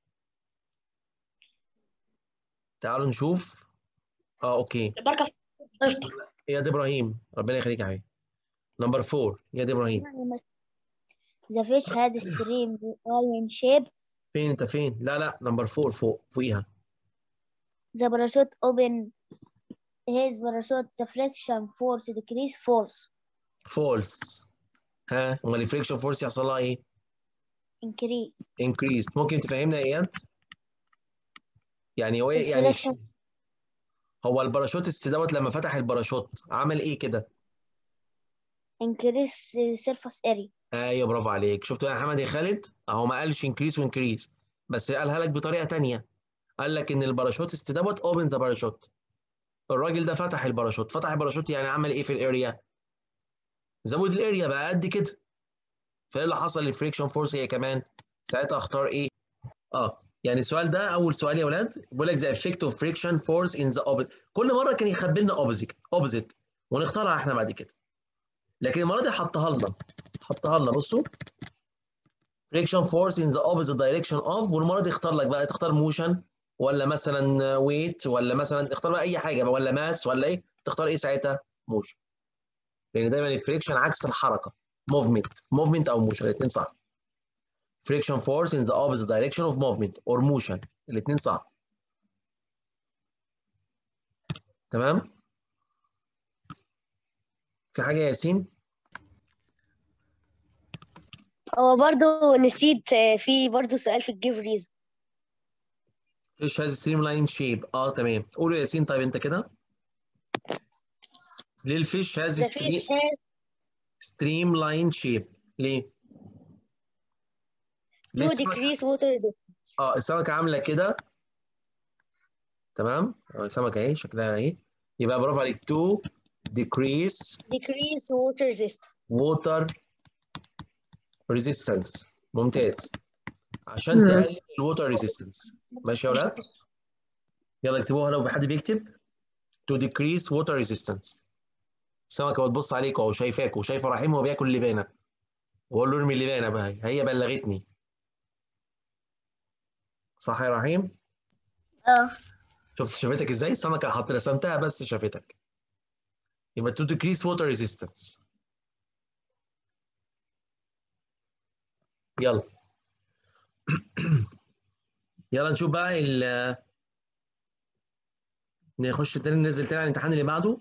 S1: تعالوا نشوف اه اوكي
S4: بركة
S1: اياد ابراهيم ربنا يخليك يا حبيبي نمبر 4 اياد ابراهيم
S3: The fish had stream iron shape.
S1: فين انت فين لا لا نمبر 4 فوق فوقيها
S3: The parachute opened his parachute. The friction force decreased false.
S1: فولس ها امال الفريكشن فورس يحصل لها ايه
S3: Increase.
S1: increased ممكن تفهمنا يا اياد يعني هو إيه؟ يعني ش-
S3: الفريكشن-
S1: هو الباراشوت دوت لما فتح الباراشوت عمل ايه كده
S3: Increase the surface area.
S1: ايوه برافو عليك شفت بقى يا محمد يا خالد اهو ما قالش انكريس وانكريس بس قالها لك بطريقه تانية قال لك ان الباراشوت دوت اوبن ذا باراشوت الراجل ده فتح الباراشوت فتح الباراشوت يعني عمل ايه في الاريا زود الاريا بقى قد كده فايه اللي حصل للفريكشن فورس هي كمان ساعتها اختار ايه اه يعني السؤال ده اول سؤال يا ولاد بيقول لك the effect of friction force in the opposite كل مره كان يخبي لنا opposite opposite ونختارها احنا بعد كده لكن المره دي حطها لنا حطها لنا بصوا friction force in the opposite direction of والمره دي اختار لك بقى تختار motion ولا مثلا weight ولا مثلا اختار بقى اي حاجه بقى ولا mass ولا ايه تختار ايه ساعتها motion لان دايما الفريكشن عكس الحركه movement movement او motion الاثنين صح friction force in the opposite direction of movement or motion الاثنين صح تمام في حاجه يا ياسين
S8: هو برضو نسيت آه، في برضو سؤال في الجيف ريزون
S1: fish has streamline shape اه تمام قولوا يا ياسين طيب انت كده ليه الفيش has
S8: The fish
S1: stream
S8: has
S1: streamline shape ليه؟ ليه
S8: to
S1: السمكة
S8: decrease water resistance
S1: اه السمكة عاملة كده تمام اه السمكة اهي شكلها اهي يبقى برافو عليك to decrease
S8: decrease water resistance
S1: water resistance ممتاز عشان تقلل الووتر ريزيستنس ماشي يا ولاد يلا اكتبوها لو حد بيكتب to decrease water resistance السمكة بتبص عليك اهو شايفاك وشايفة رحيم وهو بياكل اللبانة وقول له ارمي اللبانة بقى هي بلغتني صح يا رحيم؟
S6: اه
S1: شفت شافتك ازاي؟ السمكة حط رسمتها بس شافتك يبقى to decrease water resistance يلا يلا نشوف بقى ال نخش تاني ننزل تاني على الامتحان اللي بعده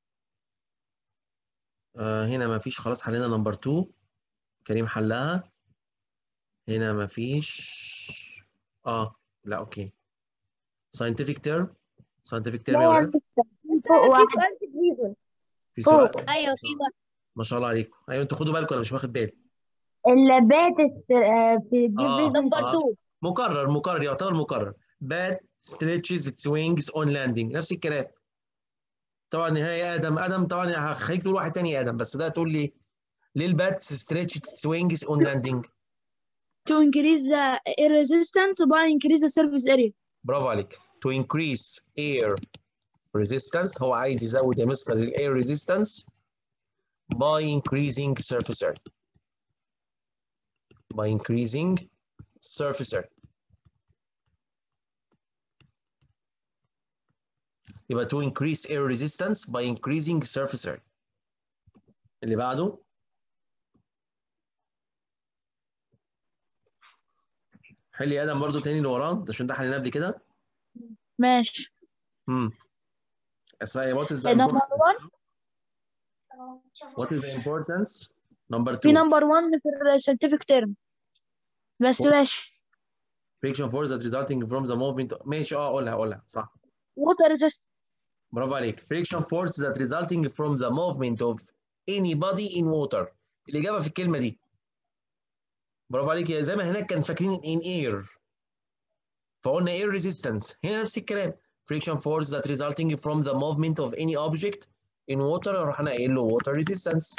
S1: آه هنا ما فيش خلاص حلينا نمبر 2 كريم حلها هنا ما فيش اه لا اوكي scientific term scientific term يا ولاد
S5: فوق
S2: في
S5: واحد
S2: سؤال في الريزون
S1: في
S5: فوق.
S1: سؤال
S8: ايوه في سؤال
S1: ما شاء الله عليكم ايوه انتوا خدوا بالكم انا مش واخد بالي
S5: اللبات في
S1: اه
S5: جيفن
S8: Number
S1: آه.
S8: two.
S1: مكرر مكرر يعتبر مكرر bat stretches its wings on landing نفس الكلام طبعا هي ادم ادم طبعا هخليك تقول واحد تاني يا ادم بس ده تقول لي ليه البات stretches its wings on landing
S3: to increase the air resistance by increase the surface area
S1: برافو عليك to increase air resistance هو عايز يزود يا مستر ال air resistance by increasing surface area by increasing surface area يبقى to increase air resistance by increasing surface area اللي بعده حل يا ادم برضو تاني اللي وراه ده عشان ده حليناه قبل كده
S3: ماشي
S1: امم اسمعي what is the
S3: number
S1: importance
S3: one
S1: what is the importance number
S3: في
S1: two
S3: number one في ال scientific term بس ماشي
S1: friction force that resulting from the movement ماشي اه قولها قولها صح
S3: water resistance
S1: برافو عليك friction force that resulting from the movement of any body in water الإجابة في الكلمة دي برافو عليك يا زي ما هناك كان فاكرين in air فقلنا air resistance هنا نفس الكلام friction force that resulting from the movement of any object in water رحنا قايل له water resistance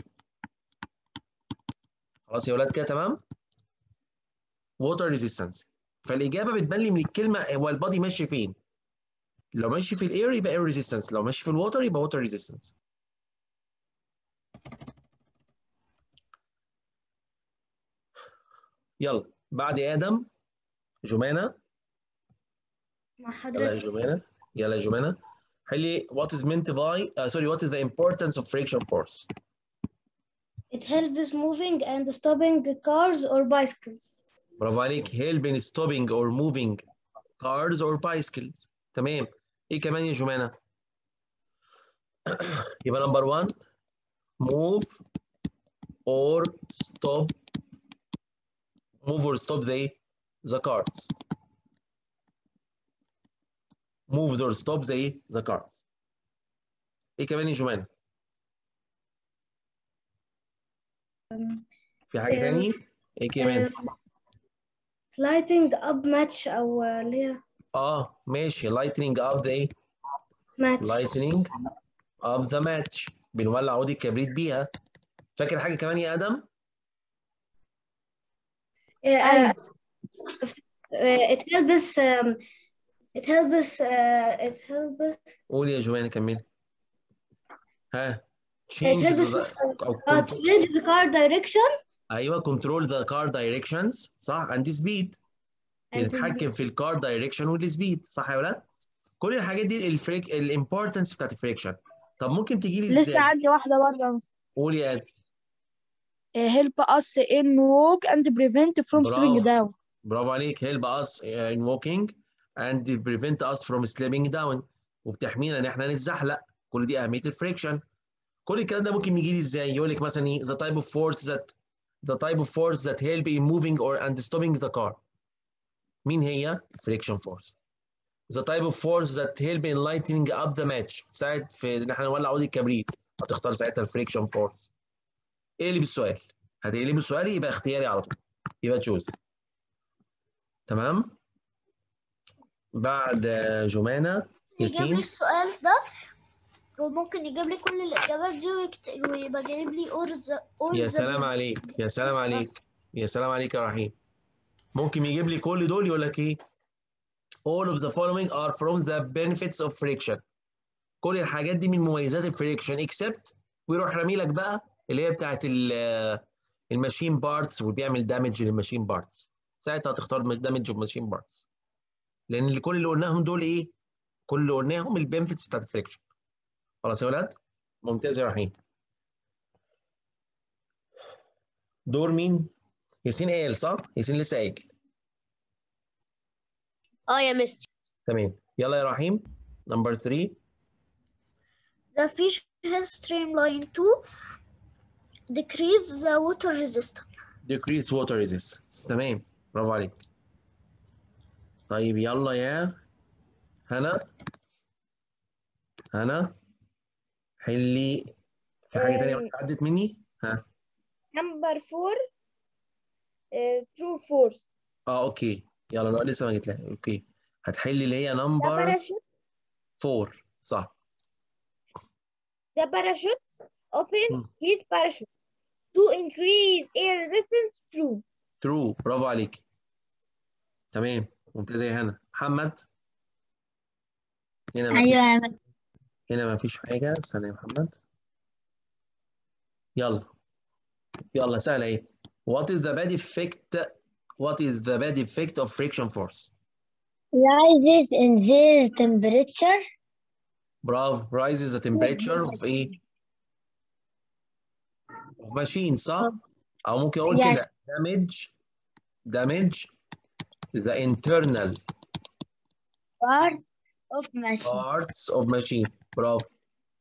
S1: خلاص يا ولاد كده تمام water resistance فالإجابة بتبان لي من الكلمة هو البادي ماشي فين لو ماشي في الاير يبقى اير ريزيستنس لو ماشي في الووتر يبقى ووتر ريزيستنس يلا بعد ادم جمانه
S7: مع
S1: يلا يا
S7: حضرتك
S1: جمانه يلا يا جمانه حلي what is meant by uh, sorry what is the importance of friction force
S7: it helps moving and stopping cars or bicycles
S1: برافو عليك help in stopping or moving cars or bicycles تمام ايه كمان يا جمانه يبقى نمبر 1 move or stop move or stop the the cars moves or stop the the cars ايه كمان يا جمانه في حاجه
S7: um,
S1: تاني ايه كمان
S7: um, lighting up match أو اللي هي
S1: اه ماشي lightening up the
S7: match
S1: lightening up the match بنولع عود الكبريت بيها فاكر حاجه كمان يا ادم
S7: uh, uh, it helps um, it helps uh, it helps
S1: قول يا جمانه كملي ها
S7: it
S1: changes
S7: helps
S1: the, أو
S7: uh,
S1: control-
S7: change the car direction
S1: ايوه control the car directions صح and speed
S7: and
S1: بنتحكم في الكار دايركشن والسبيد صح يا ولاد؟ كل الحاجات دي الفريك الامبورتنس بتاعت الفريكشن طب ممكن تجي لي
S3: لسه
S1: ازاي؟
S3: عندي واحدة برضه
S1: قول يا ادم
S3: help us in walk and prevent from slipping
S1: برافو.
S3: down
S1: برافو عليك help us in walking and prevent us from slipping down وبتحمينا ان احنا نتزحلق كل دي اهميه الفريكشن كل الكلام ده ممكن يجي لي ازاي؟ يقول لك مثلا ايه the type of force that the type of force that help in moving or and stopping the car مين هي؟ friction force the type of force that help in lighting up the match تساعد في ان احنا نولع عود الكبريت هتختار ساعتها الفريكشن فورس اقلب السؤال هتقلب السؤال يبقى اختياري على طول يبقى تشوز تمام بعد جمانة
S6: يجيب لي
S1: ياسين
S6: السؤال ده وممكن يجيب لي كل الإجابات دي ويكت... ويبقى جايب لي اور ذا اور
S1: يا
S6: ذا
S1: سلام عليك يا سلام عليك يا سلام عليك يا رحيم ممكن يجيب لي كل دول يقول لك ايه all of the following are from the benefits of friction كل الحاجات دي من مميزات الفريكشن except ويروح رامي لك بقى اللي هي بتاعت ال- الماشين بارتس وبيعمل دامج للماشين بارتس ساعتها هتختار دامج الماشين بارتس لان اللي كل اللي قلناهم دول ايه كل اللي قلناهم البنفيتس بتاعت الفريكشن خلاص يا ولاد ممتاز يا رحيم دور مين ياسين قال صح ياسين لسه قايل
S8: اه يا مستر
S1: تمام يلا يا رحيم نمبر 3
S6: The fish has streamline to decrease the water resistance.
S1: decrease water resistance تمام برافو عليك طيب يلا يا هنا هنا حلي في حاجة تانية
S2: أم.
S1: عدت مني ها
S2: Number four, uh, true force
S1: اه اوكي يلا لا لسه ما جيت لها اوكي هتحلي اللي هي
S2: the
S1: نمبر
S2: parachute
S1: 4 صح
S2: the parachute opens
S1: مم.
S2: his parachute to increase air resistance true
S1: ترو برافو عليك تمام ممتازه يا هنا محمد هنا ما فيش
S5: أيوة يا مس
S1: هنا ما فيش حاجه استنى يا محمد يلا يلا سهله ايه what is the bad effect what is the bad effect of friction force
S5: rises in their temperature
S1: برافو rises the temperature of ايه of machine صح او ممكن اقول
S5: Yes.
S1: كده damage damage the internal
S5: part of machine
S1: parts of machine برافو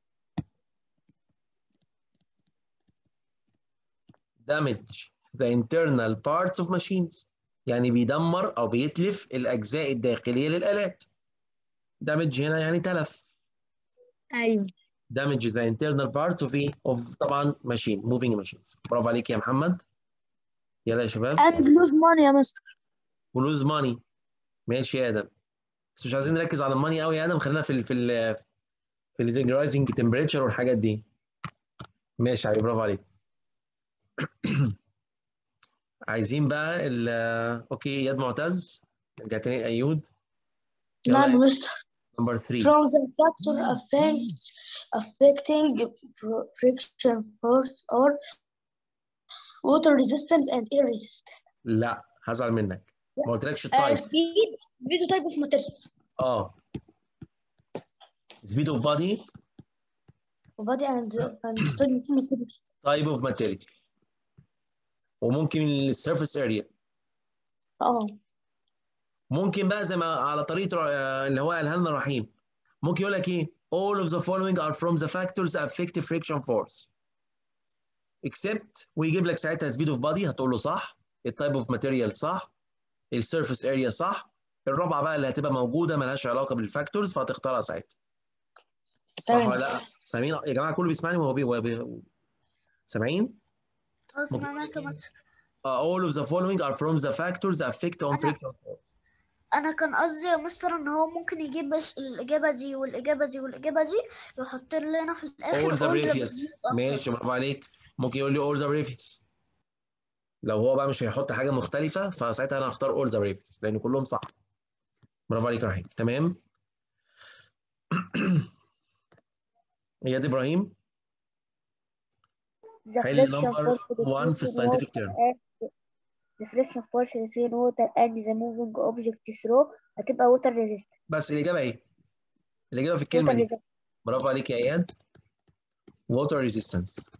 S1: damage the internal parts of machines يعني بيدمر او بيتلف الاجزاء الداخليه للالات damage هنا يعني تلف
S5: أيوة
S1: damage the internal parts of ايه of طبعا machine moving machines برافو عليك يا محمد يلا يا شباب
S3: and lose money يا مستر
S1: ولوز ماني ماشي يا ادم بس مش عايزين نركز على الماني قوي يا ادم خلينا في ال في ال في الرايزنج تمبريتشر والحاجات دي ماشي يا حبيبي برافو عليك عايزين بقى ال اوكي اياد معتز رجع تاني ايود
S4: نعم
S1: يلا
S4: مستر
S1: نمبر 3
S4: from the factor affect, affecting fr- friction force or water resistant and air resistant.
S1: لا هزعل منك ما قلتلكش
S4: Uh,
S1: التايب
S4: speed, speed type of material.
S1: اه speed of body
S4: Body and and type of material.
S1: type of material وممكن السيرفيس اريا
S4: اه
S1: ممكن بقى زي ما على طريقه آه، اللي هو قالها لنا رحيم ممكن يقول لك ايه all of the following are from the factors that affect friction force except ويجيب لك ساعتها speed of body هتقول له صح التايب اوف ماتيريال صح السيرفيس اريا صح الرابعه بقى اللي هتبقى موجوده ملهاش علاقه بالفاكتورز فهتختارها ساعتها صح
S4: تمام.
S1: ولا لا فاهمين يا جماعه كله بيسمعني وهو بي... وهو بي... سامعين
S6: اه سمعناك يا مستر
S1: uh, all of the following are from the factors that affect on
S6: أنا-
S1: friction force
S6: انا كان قصدي يا مستر ان هو ممكن يجيب بس الاجابه دي والاجابه دي والاجابه دي ويحط لنا في الاخر
S1: all the
S6: all the
S1: previous
S6: previous
S1: ماشي برافو عليك ممكن يقول لي all the previous لو هو بقى مش هيحط حاجه مختلفه فساعتها انا هختار all the previous لان كلهم صح برافو عليك يا رحيم تمام اياد ابراهيم
S5: The
S1: حل
S5: friction
S1: number
S5: force
S1: 1 في
S5: between
S1: الساينتفك
S5: water
S1: تيرم
S5: and- The friction force between water and the moving object through هتبقى water resistant.
S1: بس الاجابه ايه الاجابه في الكلمه
S5: water
S1: دي
S5: resistant.
S1: برافو عليك يا اياد water resistance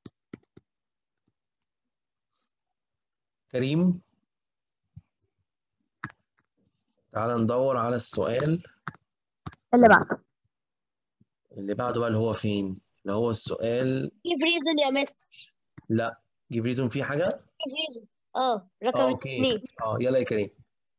S1: كريم تعال ندور على السؤال
S3: اللي بعده
S1: اللي بعده بقى اللي هو فين اللي هو السؤال
S8: give reason يا مستر
S1: لا جيب ريزون فيه حاجه
S8: give reason اه رقم
S1: اه اوكي
S8: اثنين
S1: اه يلا يا كريم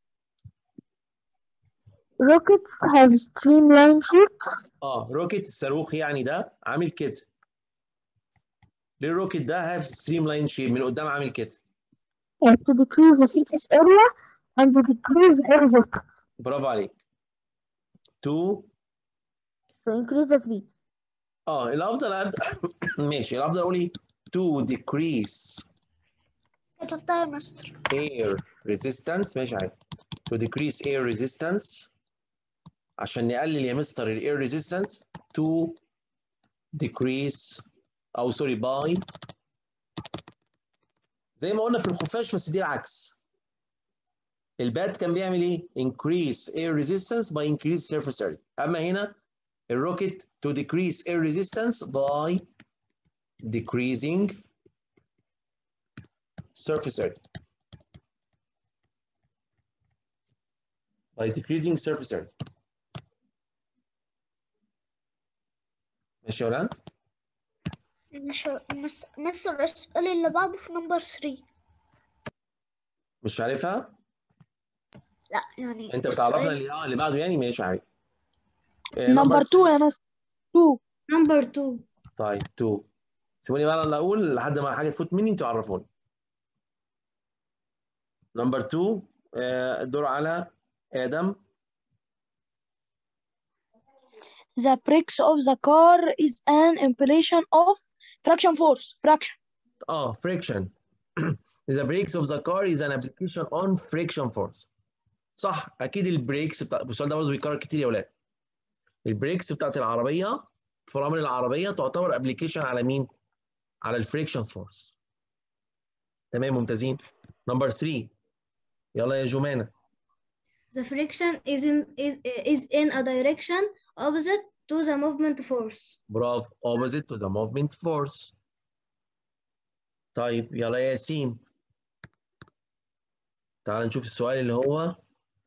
S3: rockets have streamline shapes
S1: اه روكيت الصاروخ يعني ده عامل كده ليه الروكيت ده هاف ستريم لاين شيب من قدام عامل كده
S3: uh, to decrease the surface area and to decrease air resistance
S1: برافو عليك تو
S5: To increase the speed.
S1: اه الافضل ابدا ماشي الافضل اقول ايه to decrease
S6: كتبتها يا مستر
S1: air resistance ماشي عادي to decrease air resistance عشان نقلل يا مستر ال air resistance to decrease او سوري by زي ما قلنا في الخفاش بس دي العكس البات كان بيعمل ايه increase air resistance by increase surface area اما هنا الروكت to decrease air resistance by decreasing surface area by decreasing surface area ماشي يا ولاد
S6: مش مس- مستر السؤال اللي بعده في نمبر 3
S1: مش عارفها
S6: لا يعني
S1: انت بتعرفنا
S6: السؤال
S1: اللي اه اللي بعده يعني ماشي عادي
S3: number 2 يا مستر 2
S7: نمبر 2
S1: طيب 2 سيبوني بقى انا اللي اقول لحد ما حاجه تفوت مني انتوا عرفوني نمبر 2 الدور على ادم
S3: The brakes of the car is an implication of friction force. Friction.
S1: اه friction the brakes of the car is an application on friction force صح اكيد البريكس بتاع السؤال ده برضه بيتكرر كتير يا ولاد البريكس بتاعت العربيه فرامل العربيه تعتبر ابلكيشن على مين على الفريكشن فورس تمام ممتازين نمبر 3 يلا يا جمانه
S7: The friction is in is is in a direction opposite to the movement force.
S1: برافو opposite to the movement force طيب يلا يا ياسين تعال نشوف السؤال اللي هو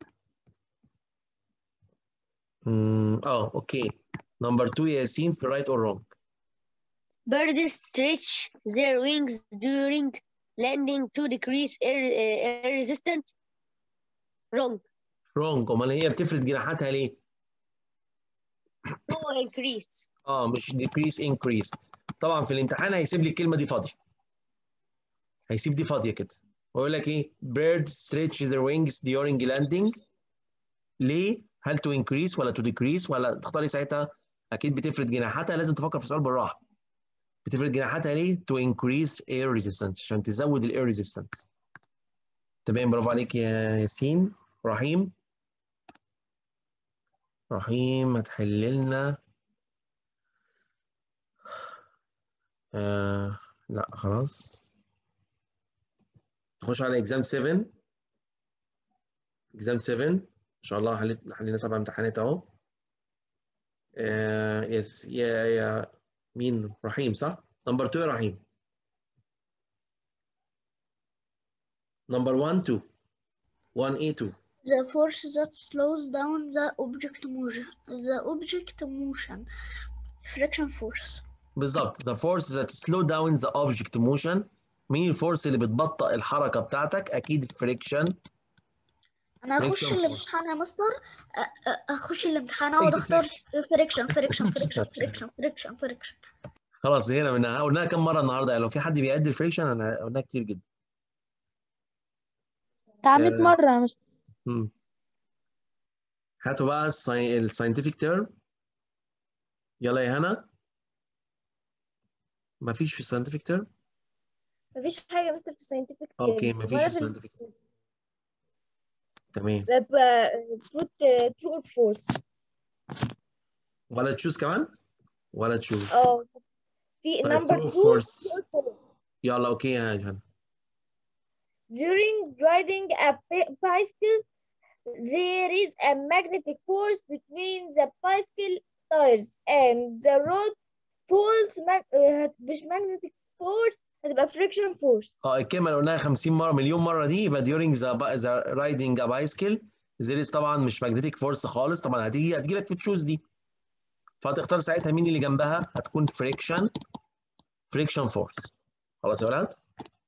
S1: مم، اه اوكي نمبر 2 يا ياسين في right or wrong
S8: Birds stretch their wings during landing to decrease air, uh, air resistance. Wrong.
S1: wrong امال هي بتفرد جناحاتها ليه؟
S8: To increase.
S1: اه مش decrease increase طبعا في الامتحان هيسيب لي الكلمه دي فاضيه هيسيب دي فاضيه كده ويقول لك ايه birds stretch their wings during landing ليه هل to increase ولا to decrease ولا تختاري ساعتها اكيد بتفرد جناحاتها لازم تفكر في السؤال بالراحه بتفرد جناحاتها ليه to increase air resistance عشان تزود الاير resistance تمام برافو عليك يا ياسين رحيم رحيم هتحل لنا آه لا خلاص نخش على اكزام 7 اكزام 7 ان شاء الله حليت حلينا سبع امتحانات اهو آه يس يا يا مين رحيم صح نمبر 2 يا رحيم نمبر 1 2 1 a 2
S6: The force that slows down the object motion. The object motion. Friction force.
S1: بالظبط the force that slow down the object motion مين الفورس اللي بتبطئ الحركه بتاعتك اكيد الفريكشن
S6: انا هخش
S1: Friction force.
S6: الامتحان يا مستر أ- أ- اخش الامتحان اقعد اختار فريكشن فريكشن فريكشن فريكشن فريكشن فريكشن
S1: خلاص هنا منها قلناها كم مره النهارده يعني لو في حد بيعد الفريكشن انا قلناها كتير جدا
S3: بتاع 100
S1: آه.
S3: مرة يا مستر
S1: مم. هاتوا بقى الساينتفك تيرم يلا يا هنا مفيش في الساينتفك تيرم
S2: مفيش حاجة مثل في scientific
S1: اوكي
S2: term
S1: مفيش
S2: ولا
S1: في
S2: في
S1: scientific تمام
S2: ال- put uh, true or false
S1: ولا تشوز كمان ولا تشوز
S2: اه في
S1: طيب
S2: number
S1: true or
S2: two
S1: false
S2: true or false
S1: يلا اوكي يا هنا
S2: During riding a bi- bicycle, there is a magnetic force between the bicycle tires and the road falls mag- uh, هت- مش magnetic force هتبقى friction force
S1: اه الكلمه اللي قلناها 50 مره مليون مره دي يبقى during the, bi- the riding a bicycle there is طبعا مش magnetic force خالص طبعا هتيجي هتجي لك في تشوز دي فهتختار ساعتها مين اللي جنبها هتكون friction friction force خلاص يا ولاد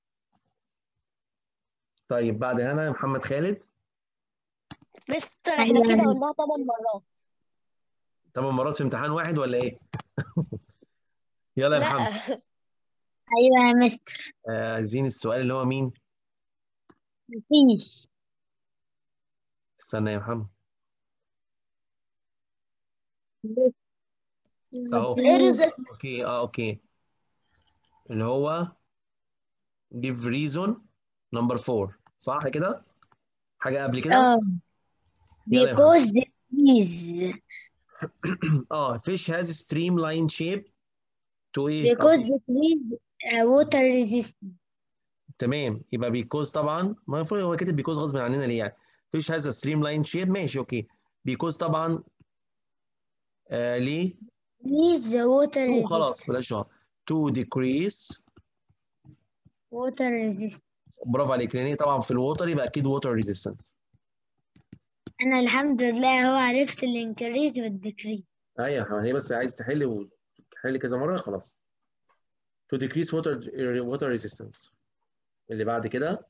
S1: طيب بعد هنا يا محمد خالد
S8: مستر احنا
S5: أيوة.
S8: كده قلناها ثمان مرات
S1: ثمان مرات في امتحان واحد ولا ايه؟ يلا يا محمد
S8: لا
S5: أيوة يا مستر
S1: آه، عايزين السؤال اللي هو مين؟
S5: مفيش
S1: استنى يا محمد اهو
S6: resist
S1: اوكي اه اوكي اللي هو give reason number 4 صح كده؟ حاجة قبل كده؟
S5: اه
S1: يلا يا محمد.
S5: because the trees
S1: اه fish has streamline shape to ايه؟
S5: because the trees uh, water resistant
S1: تمام يبقى because طبعا ما المفروض هو كاتب because غصب عننا ليه يعني fish has a streamline shape ماشي اوكي because طبعا آه ليه؟
S5: trees the water
S1: to
S5: resistant
S1: خلاص بلاش اه to decrease
S5: water resistant
S1: برافو عليك لان هي طبعا في الووتر يبقى اكيد water resistance
S5: أنا الحمد لله هو عرفت الانكريز والديكريز
S1: ايوه هي بس عايز تحل وتحل كذا مره خلاص to decrease water water resistance اللي بعد كده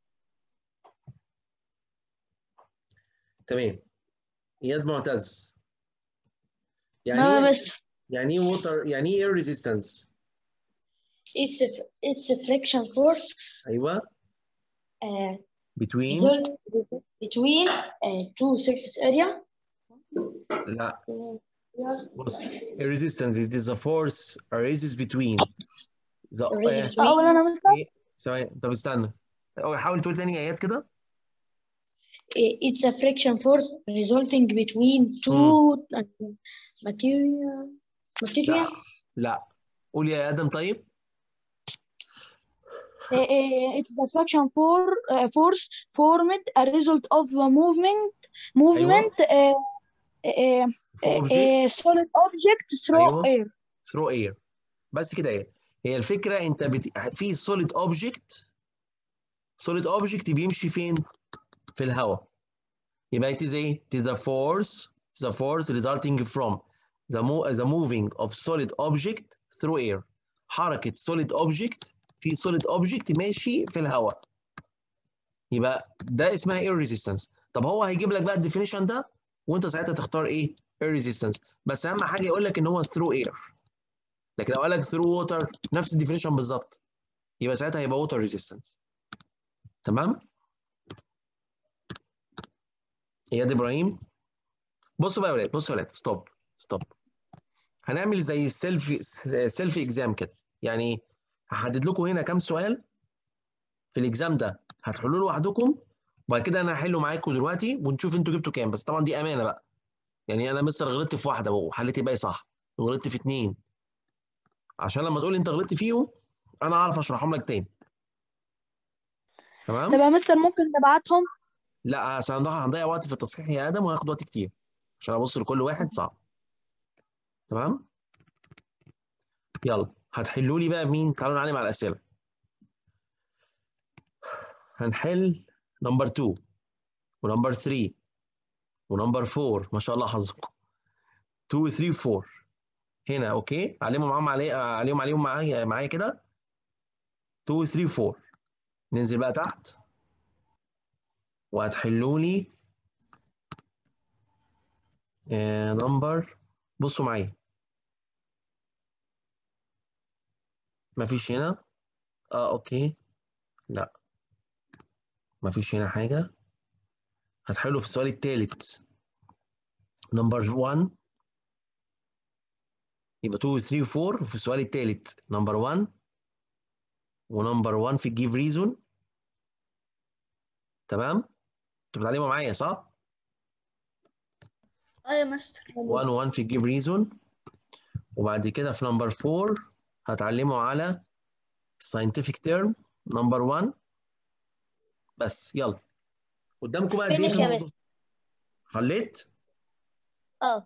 S1: تمام اياد معتز يعني
S4: نعم يا
S1: ايه
S4: مستر
S1: يعني ايه water يعني ايه air resistance
S4: it's a, it's a friction force
S1: ايوه
S4: uh,
S1: between
S4: result between uh, two surface area
S1: لا بص resistance it is a force arises between the
S4: Arises
S1: آه،
S3: أولا أنا مستر
S1: إيه؟ ثواني طب استنى أو حاول تقول تاني ايات كده
S4: it's a friction force resulting between two uh, material material
S1: لا لا قول يا ادم طيب
S3: Uh, uh, it's the friction for, uh, force formed a result of a movement movement uh, uh,
S1: for
S3: uh,
S1: object
S3: solid object through
S1: أيوه.
S3: air
S1: through air بس كده ايه هي الفكره انت بت... في solid object solid object بيمشي فين في الهواء يبقى it is ايه it is the force the force resulting from the, mo the moving of solid object through air حركه solid object في solid object ماشي في الهواء يبقى ده اسمها air resistance طب هو هيجيب لك بقى الديفينيشن ده وانت ساعتها تختار ايه air resistance بس اهم حاجه يقول لك ان هو through air لكن لو قال لك through water نفس الديفينيشن بالظبط يبقى ساعتها هيبقى water resistance تمام اياد ابراهيم بصوا بقى يا ولاد بصوا يا ولاد ستوب ستوب هنعمل زي سيلف سيلف اكزام كده يعني هحدد لكم هنا كام سؤال في الاكزام ده هتحلوه لوحدكم وبعد كده انا هحله معاكم دلوقتي ونشوف انتوا جبتوا كام بس طبعا دي امانه بقى يعني انا مستر غلطت في واحده وحليت الباقي صح وغلطت في اتنين عشان لما تقول لي انت غلطت فيهم انا اعرف اشرحهم لك تاني تمام
S3: طب يا مستر ممكن تبعتهم
S1: لا عشان هنضيع هنضيع وقت في التصحيح يا ادم وهياخد وقت كتير عشان ابص لكل واحد صعب تمام يلا هتحلوا لي بقى مين تعالوا نعلم على الاسئله هنحل نمبر 2 ونمبر 3 ونمبر 4 ما شاء الله حظكم 2 3 4 هنا اوكي علموا معاهم علي عليهم عليهم معايا معايا كده 2 3 4 ننزل بقى تحت وهتحلوا لي نمبر بصوا معايا مفيش هنا اه اوكي لا مفيش هنا حاجة هتحلوا في السؤال الثالث نمبر 1 يبقى 2 3 4 وفي السؤال الثالث نمبر 1 ونمبر 1 في الجيف ريزون تمام انتوا بتعلموا معايا صح
S6: اه يا مستر
S1: 1 1 في الجيف ريزون وبعد كده في نمبر 4 هتعلموا على scientific term نمبر 1 بس يلا قدامكم بقى قد ايه
S8: Finish
S1: في
S8: يا
S1: الموضوع حليت
S8: اه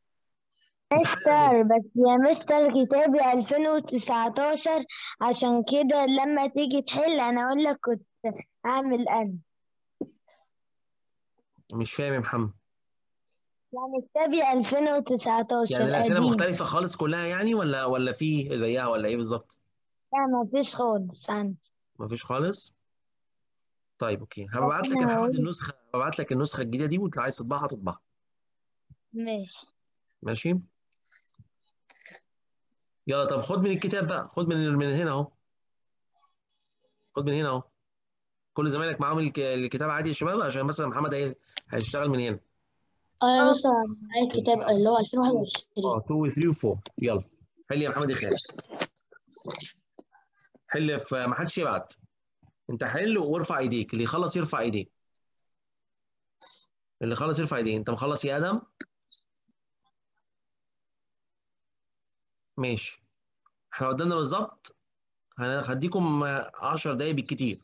S5: مستر بس يا مستر كتابي 2019 عشان كده لما تيجي تحل انا اقول لك كنت اعمل انا
S1: مش فاهم يا محمد
S5: يعني كتابي 2019
S1: يعني الاسئله
S5: قديم
S1: مختلفه خالص كلها يعني ولا ولا في زيها ولا ايه بالظبط
S5: لا ما فيش خالص عندي
S1: مفيش خالص طيب اوكي هبعت لك يا
S5: أنا
S1: محمد
S5: هقول-
S1: النسخه هبعت لك النسخه الجديده دي وانت عايز تطبعها تطبعها
S5: ماشي
S1: ماشي يلا طب خد من الكتاب بقى خد من من هنا اهو خد من هنا اهو كل زمايلك معاهم الك- الكتاب عادي يا شباب عشان مثلا محمد هي- هيشتغل من هنا
S4: اه يا مستر معايا الكتاب اللي هو 2021
S1: اه 2 3 و4 يلا حل يا محمد يا خالد حل في ما حدش يبعت انت حل وارفع ايديك اللي يخلص يرفع ايديه اللي خلص يرفع ايديه انت مخلص يا ادم ماشي احنا قدامنا بالظبط هديكم 10 دقايق بالكتير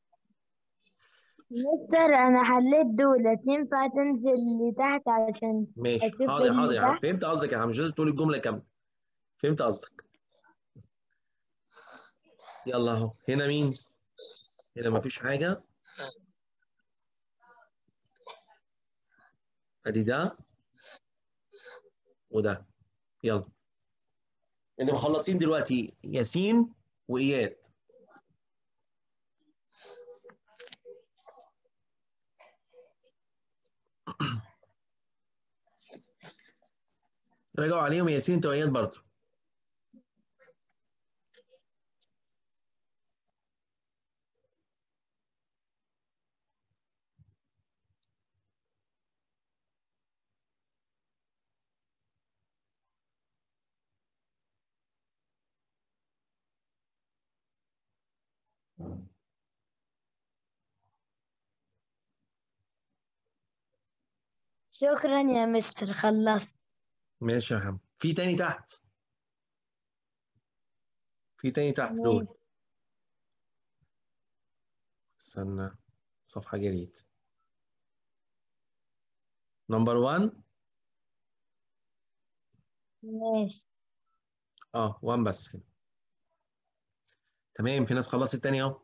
S5: مستر انا حليت دولت ينفع تنزل لتحت علشان
S1: ماشي
S5: أشوف
S1: حاضر
S5: اللي
S1: حاضر يا عم
S5: تحت؟
S1: فهمت قصدك يا عم مش لازم تقول الجمله كامله فهمت قصدك يلا اهو هنا مين هنا مفيش حاجه ادي ده وده يلا اللي مخلصين دلوقتي ياسين واياد راجعوا عليهم ياسين انت واياد برضه
S5: شكرا يا مستر خلصت
S1: ماشي يا محمد في تاني تحت في تاني تحت دول استنى صفحة جريت نمبر 1
S5: ماشي
S1: اه 1 بس كده تمام في ناس خلصت تاني اهو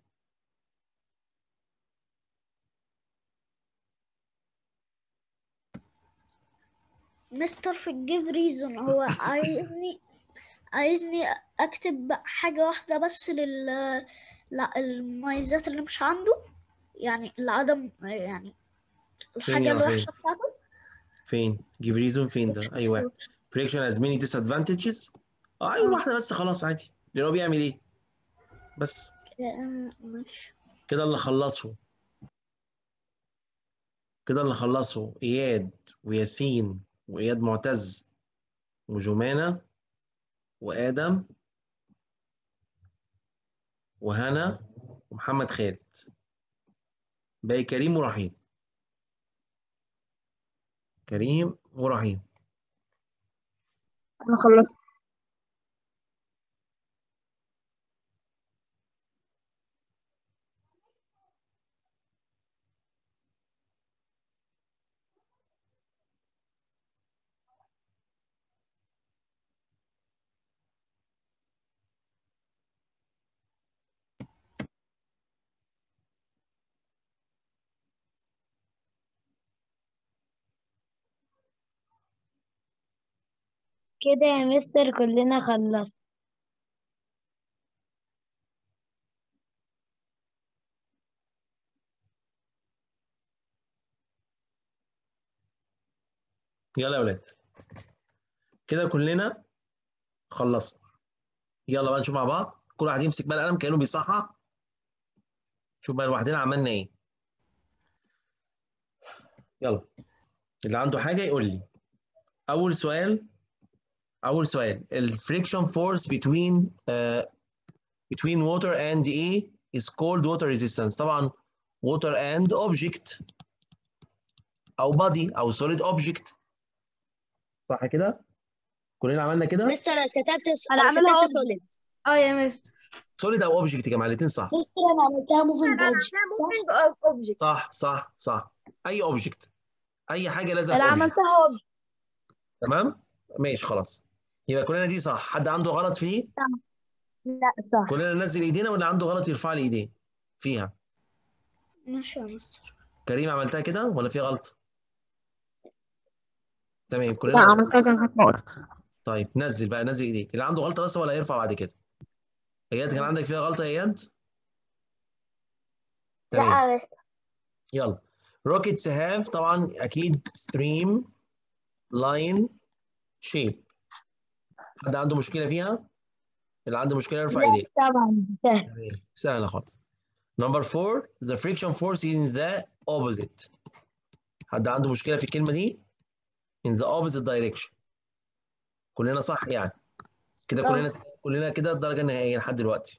S6: مستر في الجيف ريزون هو عايزني عايزني اكتب حاجة واحدة بس لل لا المميزات اللي مش عنده يعني العدم يعني الحاجة
S1: يلا
S6: الوحشة
S1: فين؟
S6: بتاعته
S1: فين give reason فين ده ايوه friction has many disadvantages اه ايوه واحدة بس خلاص عادي لان هو بيعمل ايه بس
S6: آه، مش
S1: كده اللي خلصوا كده اللي خلصوا اياد وياسين واياد معتز وجمانة وادم وهنا ومحمد خالد باقي كريم ورحيم كريم ورحيم
S3: انا خلصت
S5: كده يا مستر كلنا خلصت
S1: يلا يا ولاد كده كلنا خلصنا يلا بقى نشوف مع بعض كل واحد يمسك بقى القلم كأنه بيصحح شوف بقى لوحدنا عملنا ايه يلا اللي عنده حاجة يقول لي أول سؤال أول سؤال الفريكشن فورس between uh, between water and A is called water resistance طبعا water and object أو body أو solid object صح كده؟ كلنا عملنا كده؟
S8: مستر انا كتبت
S3: أنا
S8: انا
S3: عاملها
S8: كتبت
S3: أوبجكت.
S8: سوليد
S7: اه يا مستر
S1: solid أو object يا جماعة الاتنين صح
S4: مستر انا عملتها موفينج اوبجكت صح؟
S2: moving of object
S1: صح صح صح أي object أي حاجة لازم
S3: انا
S1: في object
S3: عملتها اوبجكت
S1: تمام؟ ماشي خلاص يبقى كلنا دي صح حد عنده غلط في دي؟
S5: لا صح
S1: كلنا ننزل ايدينا واللي عنده غلط يرفع لي ايديه فيها
S6: ماشي يا مستر
S1: كريم عملتها كده ولا في غلط؟ تمام كلنا
S3: لا
S1: نزل.
S3: عملتها زي ما كنت
S1: طيب نزل بقى نزل ايديك اللي عنده غلطه بس هو اللي هيرفع بعد كده اياد كان عندك فيها غلطه يا اياد؟ تمام
S2: لا يا مستر
S1: يلا روكيتس هاف طبعا اكيد ستريم لاين شيب حد عنده مشكله فيها؟ اللي عنده مشكله يرفع
S5: لا
S1: ايديه
S5: طبعا سهل
S1: تمام سهله خالص نمبر 4 the friction force in the opposite حد عنده مشكله في الكلمه دي in the opposite direction كلنا صح يعني كده كلنا كلنا كده الدرجه النهائيه لحد دلوقتي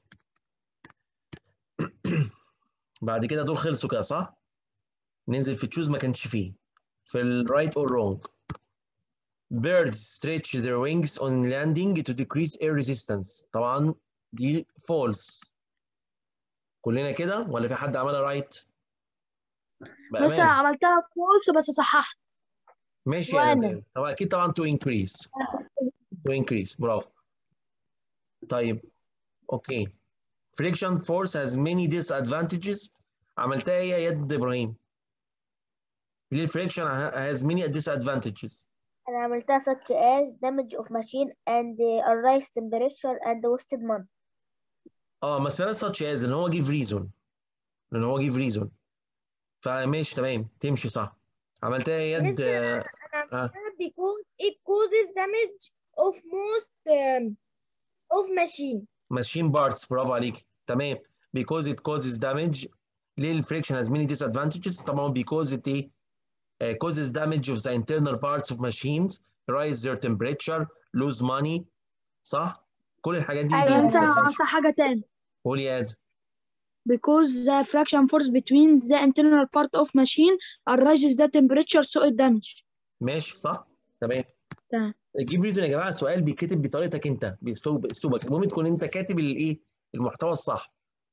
S1: بعد كده دول خلصوا كده صح ننزل في تشوز ما كانش فيه في الرايت اور wrong birds stretch their wings on landing to decrease air resistance طبعا دي false كلنا كده ولا في حد عملها رايت
S3: بس انا عملتها فولس بس صححت
S1: ماشي يا
S5: وأنا.
S1: ندى طبعا اكيد طبعا to increase to increase برافو طيب اوكي friction force has many disadvantages عملتها ايه يا يد ابراهيم ليه الفريكشن has many disadvantages
S2: أنا عملتها such as damage of machine and uh, rise temperature and wasted money
S1: اه مثلا such as ان هو give reason ان هو give reason فماشي تمام تمشي صح عملتها يا يد
S2: لسه
S1: آه،
S2: أنا
S1: آه.
S2: عملتها because it causes damage of most um, of machine
S1: ماشين بارتس برافو عليك تمام because it causes damage ليه الفريكشن has many disadvantages طبعا because it ايه uh, causes damage of the internal parts of machines rise their temperature lose money صح كل الحاجات دي
S5: أيوة.
S1: دي
S3: بس انا
S1: disadvantage.
S3: عملتها حاجة تاني
S1: قول يا ادم
S3: because the friction force between the internal part of machine raises the temperature so it damage
S1: ماشي صح تمام
S3: تمام.
S1: جيب ريزون يا جماعه السؤال بيتكتب بطريقتك انت باسلوب باسلوبك المهم تكون انت كاتب الايه المحتوى الصح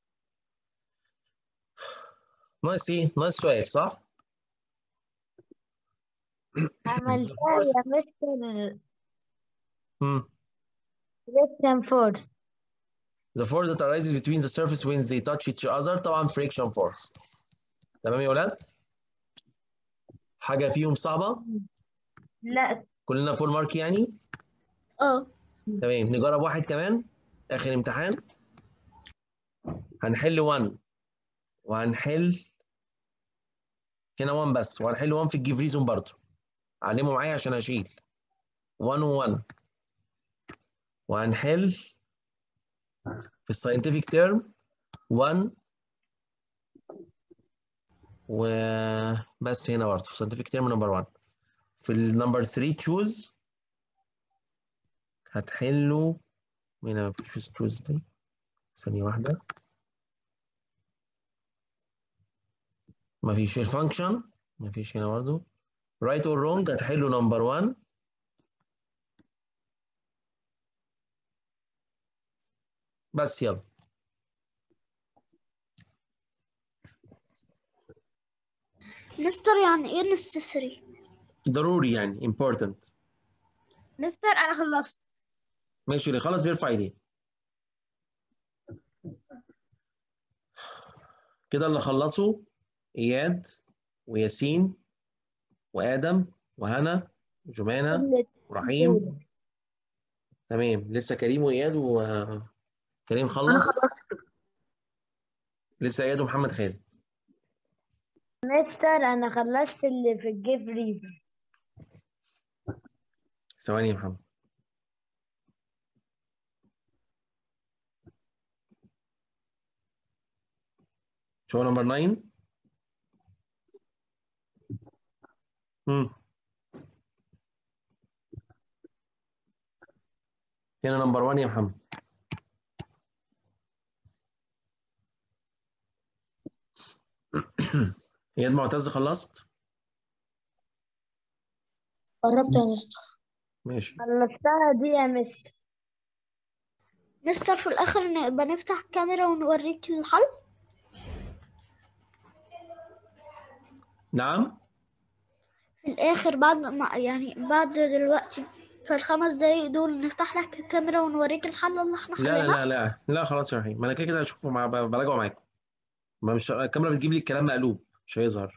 S1: ناقص ايه ناقص سؤال صح
S5: عملتها يا مستر
S1: امم
S5: friction force
S1: The force that arises between the surface when they touch each other طبعا friction force تمام يا ولاد حاجه فيهم صعبه
S5: لا
S1: كلنا فول مارك يعني
S6: اه
S1: تمام نجرب واحد كمان اخر امتحان هنحل 1 وهنحل هنا 1 بس وهنحل 1 في الجيف ريزون برضه علموا معايا عشان اشيل 1 و1 وهنحل في الساينتفك تيرم 1 وبس هنا برضه في الساينتفك تيرم نمبر 1 في النمبر 3 تشوز هتحلوا هنا مفيش في تشوز دي ثانية واحدة مفيش في الفانكشن مفيش هنا برضه رايت اور رونج هتحلوا نمبر 1 بس يلا
S6: مستر يعني ايه necessary
S1: ضروري يعني important
S2: مستر انا خلصت
S1: ماشي اللي خلص بيرفع ايديه كده اللي خلصوا اياد وياسين وادم وهنا وجمانه ورحيم تمام لسه كريم واياد وكريم خلص لسه اياد ومحمد خالد
S5: مستر انا خلصت اللي في الجيف ريزون
S1: ثواني يا محمد شو نمبر 9 امم هنا نمبر 1 يا محمد اياد معتز خلصت
S4: قربت يا مستر
S1: ماشي
S5: خلصتها دي يا مستر
S6: مستر في الاخر نبقى نفتح الكاميرا ونوريك الحل
S1: نعم
S6: في الاخر بعد ما يعني بعد دلوقتي في الخمس دقايق دول نفتح لك الكاميرا ونوريك الحل اللي احنا
S1: لا
S6: حليناه
S1: لا لا لا خلاص يا رحيم ما انا كده كده هشوفه مع براجعه معاكم ما مش الكاميرا بتجيب لي الكلام مقلوب مش هيظهر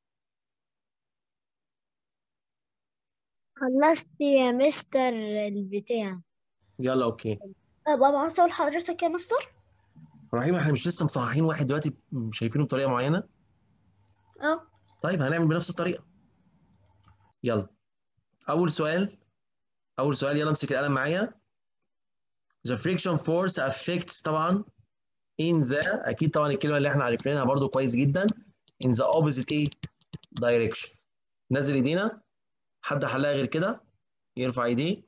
S5: خلصت يا مستر البتاع
S1: يلا اوكي
S6: ابقى ابعته لحضرتك يا مستر
S1: رحيم احنا مش لسه مصححين واحد دلوقتي شايفينه بطريقه معينه
S6: اه
S1: طيب هنعمل بنفس الطريقه يلا اول سؤال اول سؤال يلا امسك القلم معايا the friction force affects طبعا in the اكيد طبعا الكلمه اللي احنا عارفينها برضو كويس جدا in the opposite ايه direction نزل ايدينا حد حلها غير كده يرفع ايديه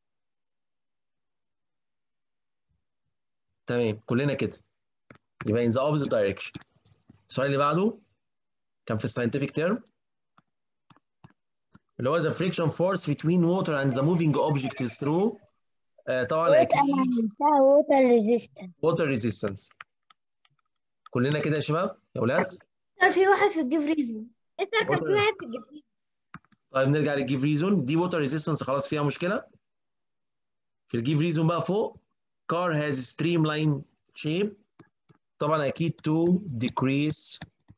S1: تمام كلنا كده يبقى in the opposite direction السؤال اللي بعده كان في الساينتفك تيرم اللي هو the friction force between water and the moving object through آه طبعا
S5: وات
S1: اكيد
S5: انا عملتها ووتر ريزيستنت
S1: water resistance كلنا كده يا شباب يا اولاد
S7: مستر في واحد في الجيف ريزون
S2: مستر كان في
S1: Water-
S2: واحد في الجبريل
S1: طيب نرجع للجيف ريزون دي water resistance خلاص فيها مشكله في الجيف ريزون بقى فوق car has streamline shape طبعا اكيد to decrease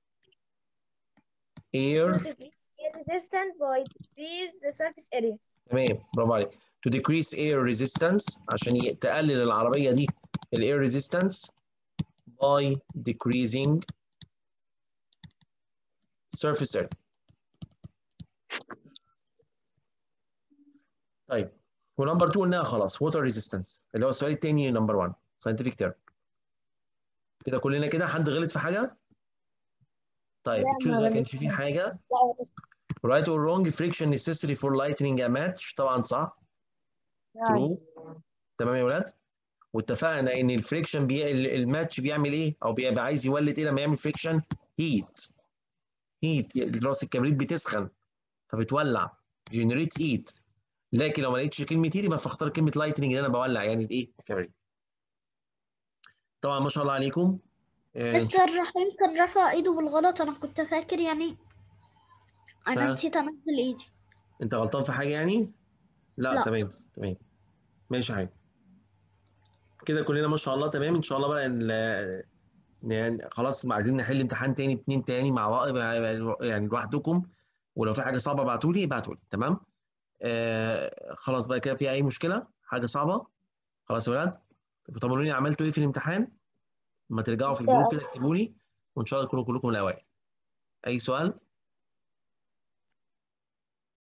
S1: air
S2: resistant by decrease the surface area
S1: تمام برافو عليك to decrease air resistance عشان ي- تقلل العربية دي ال air resistance by decreasing surface area طيب ونمبر 2 قلناها خلاص water resistance اللي هو السؤال التاني نمبر 1 scientific term كده كلنا كده حد غلط في حاجة؟ طيب
S5: لا،
S1: تشوز
S5: ما
S1: ما كانش فيه حاجة right or wrong friction necessary for lightening a match طبعا صح true تمام يا ولاد واتفقنا ان الفريكشن بي... ال- الماتش بيعمل ايه او بيبقى عايز يولد ايه لما يعمل فريكشن هيت هيت راس الكبريت بتسخن فبتولع جنريت هيت لكن لو ما لقيتش كلمه هيت يبقى فاختار كلمه لايتنج اللي انا بولع يعني الايه الكبريت طبعا ما شاء الله عليكم آه،
S6: مستر رحيم كان رفع ايده بالغلط انا كنت فاكر يعني انا
S1: ها؟
S6: نسيت انزل ايدي
S1: انت غلطان في حاجه يعني لا,
S6: لا.
S1: تمام تمام ماشي يا حبيبي كده كلنا ما شاء الله تمام ان شاء الله بقى ال- يعني خلاص عايزين نحل امتحان تاني اتنين تاني مع بعض يعني لوحدكم ولو في حاجه صعبه ابعتوا لي ابعتوا لي تمام آه خلاص بقى كده في اي مشكله حاجه صعبه خلاص يا ولاد طب طمنوني عملتوا ايه في الامتحان لما ترجعوا في الجروب كده اكتبوا لي وان شاء الله تكونوا كلكم الاوائل اي سؤال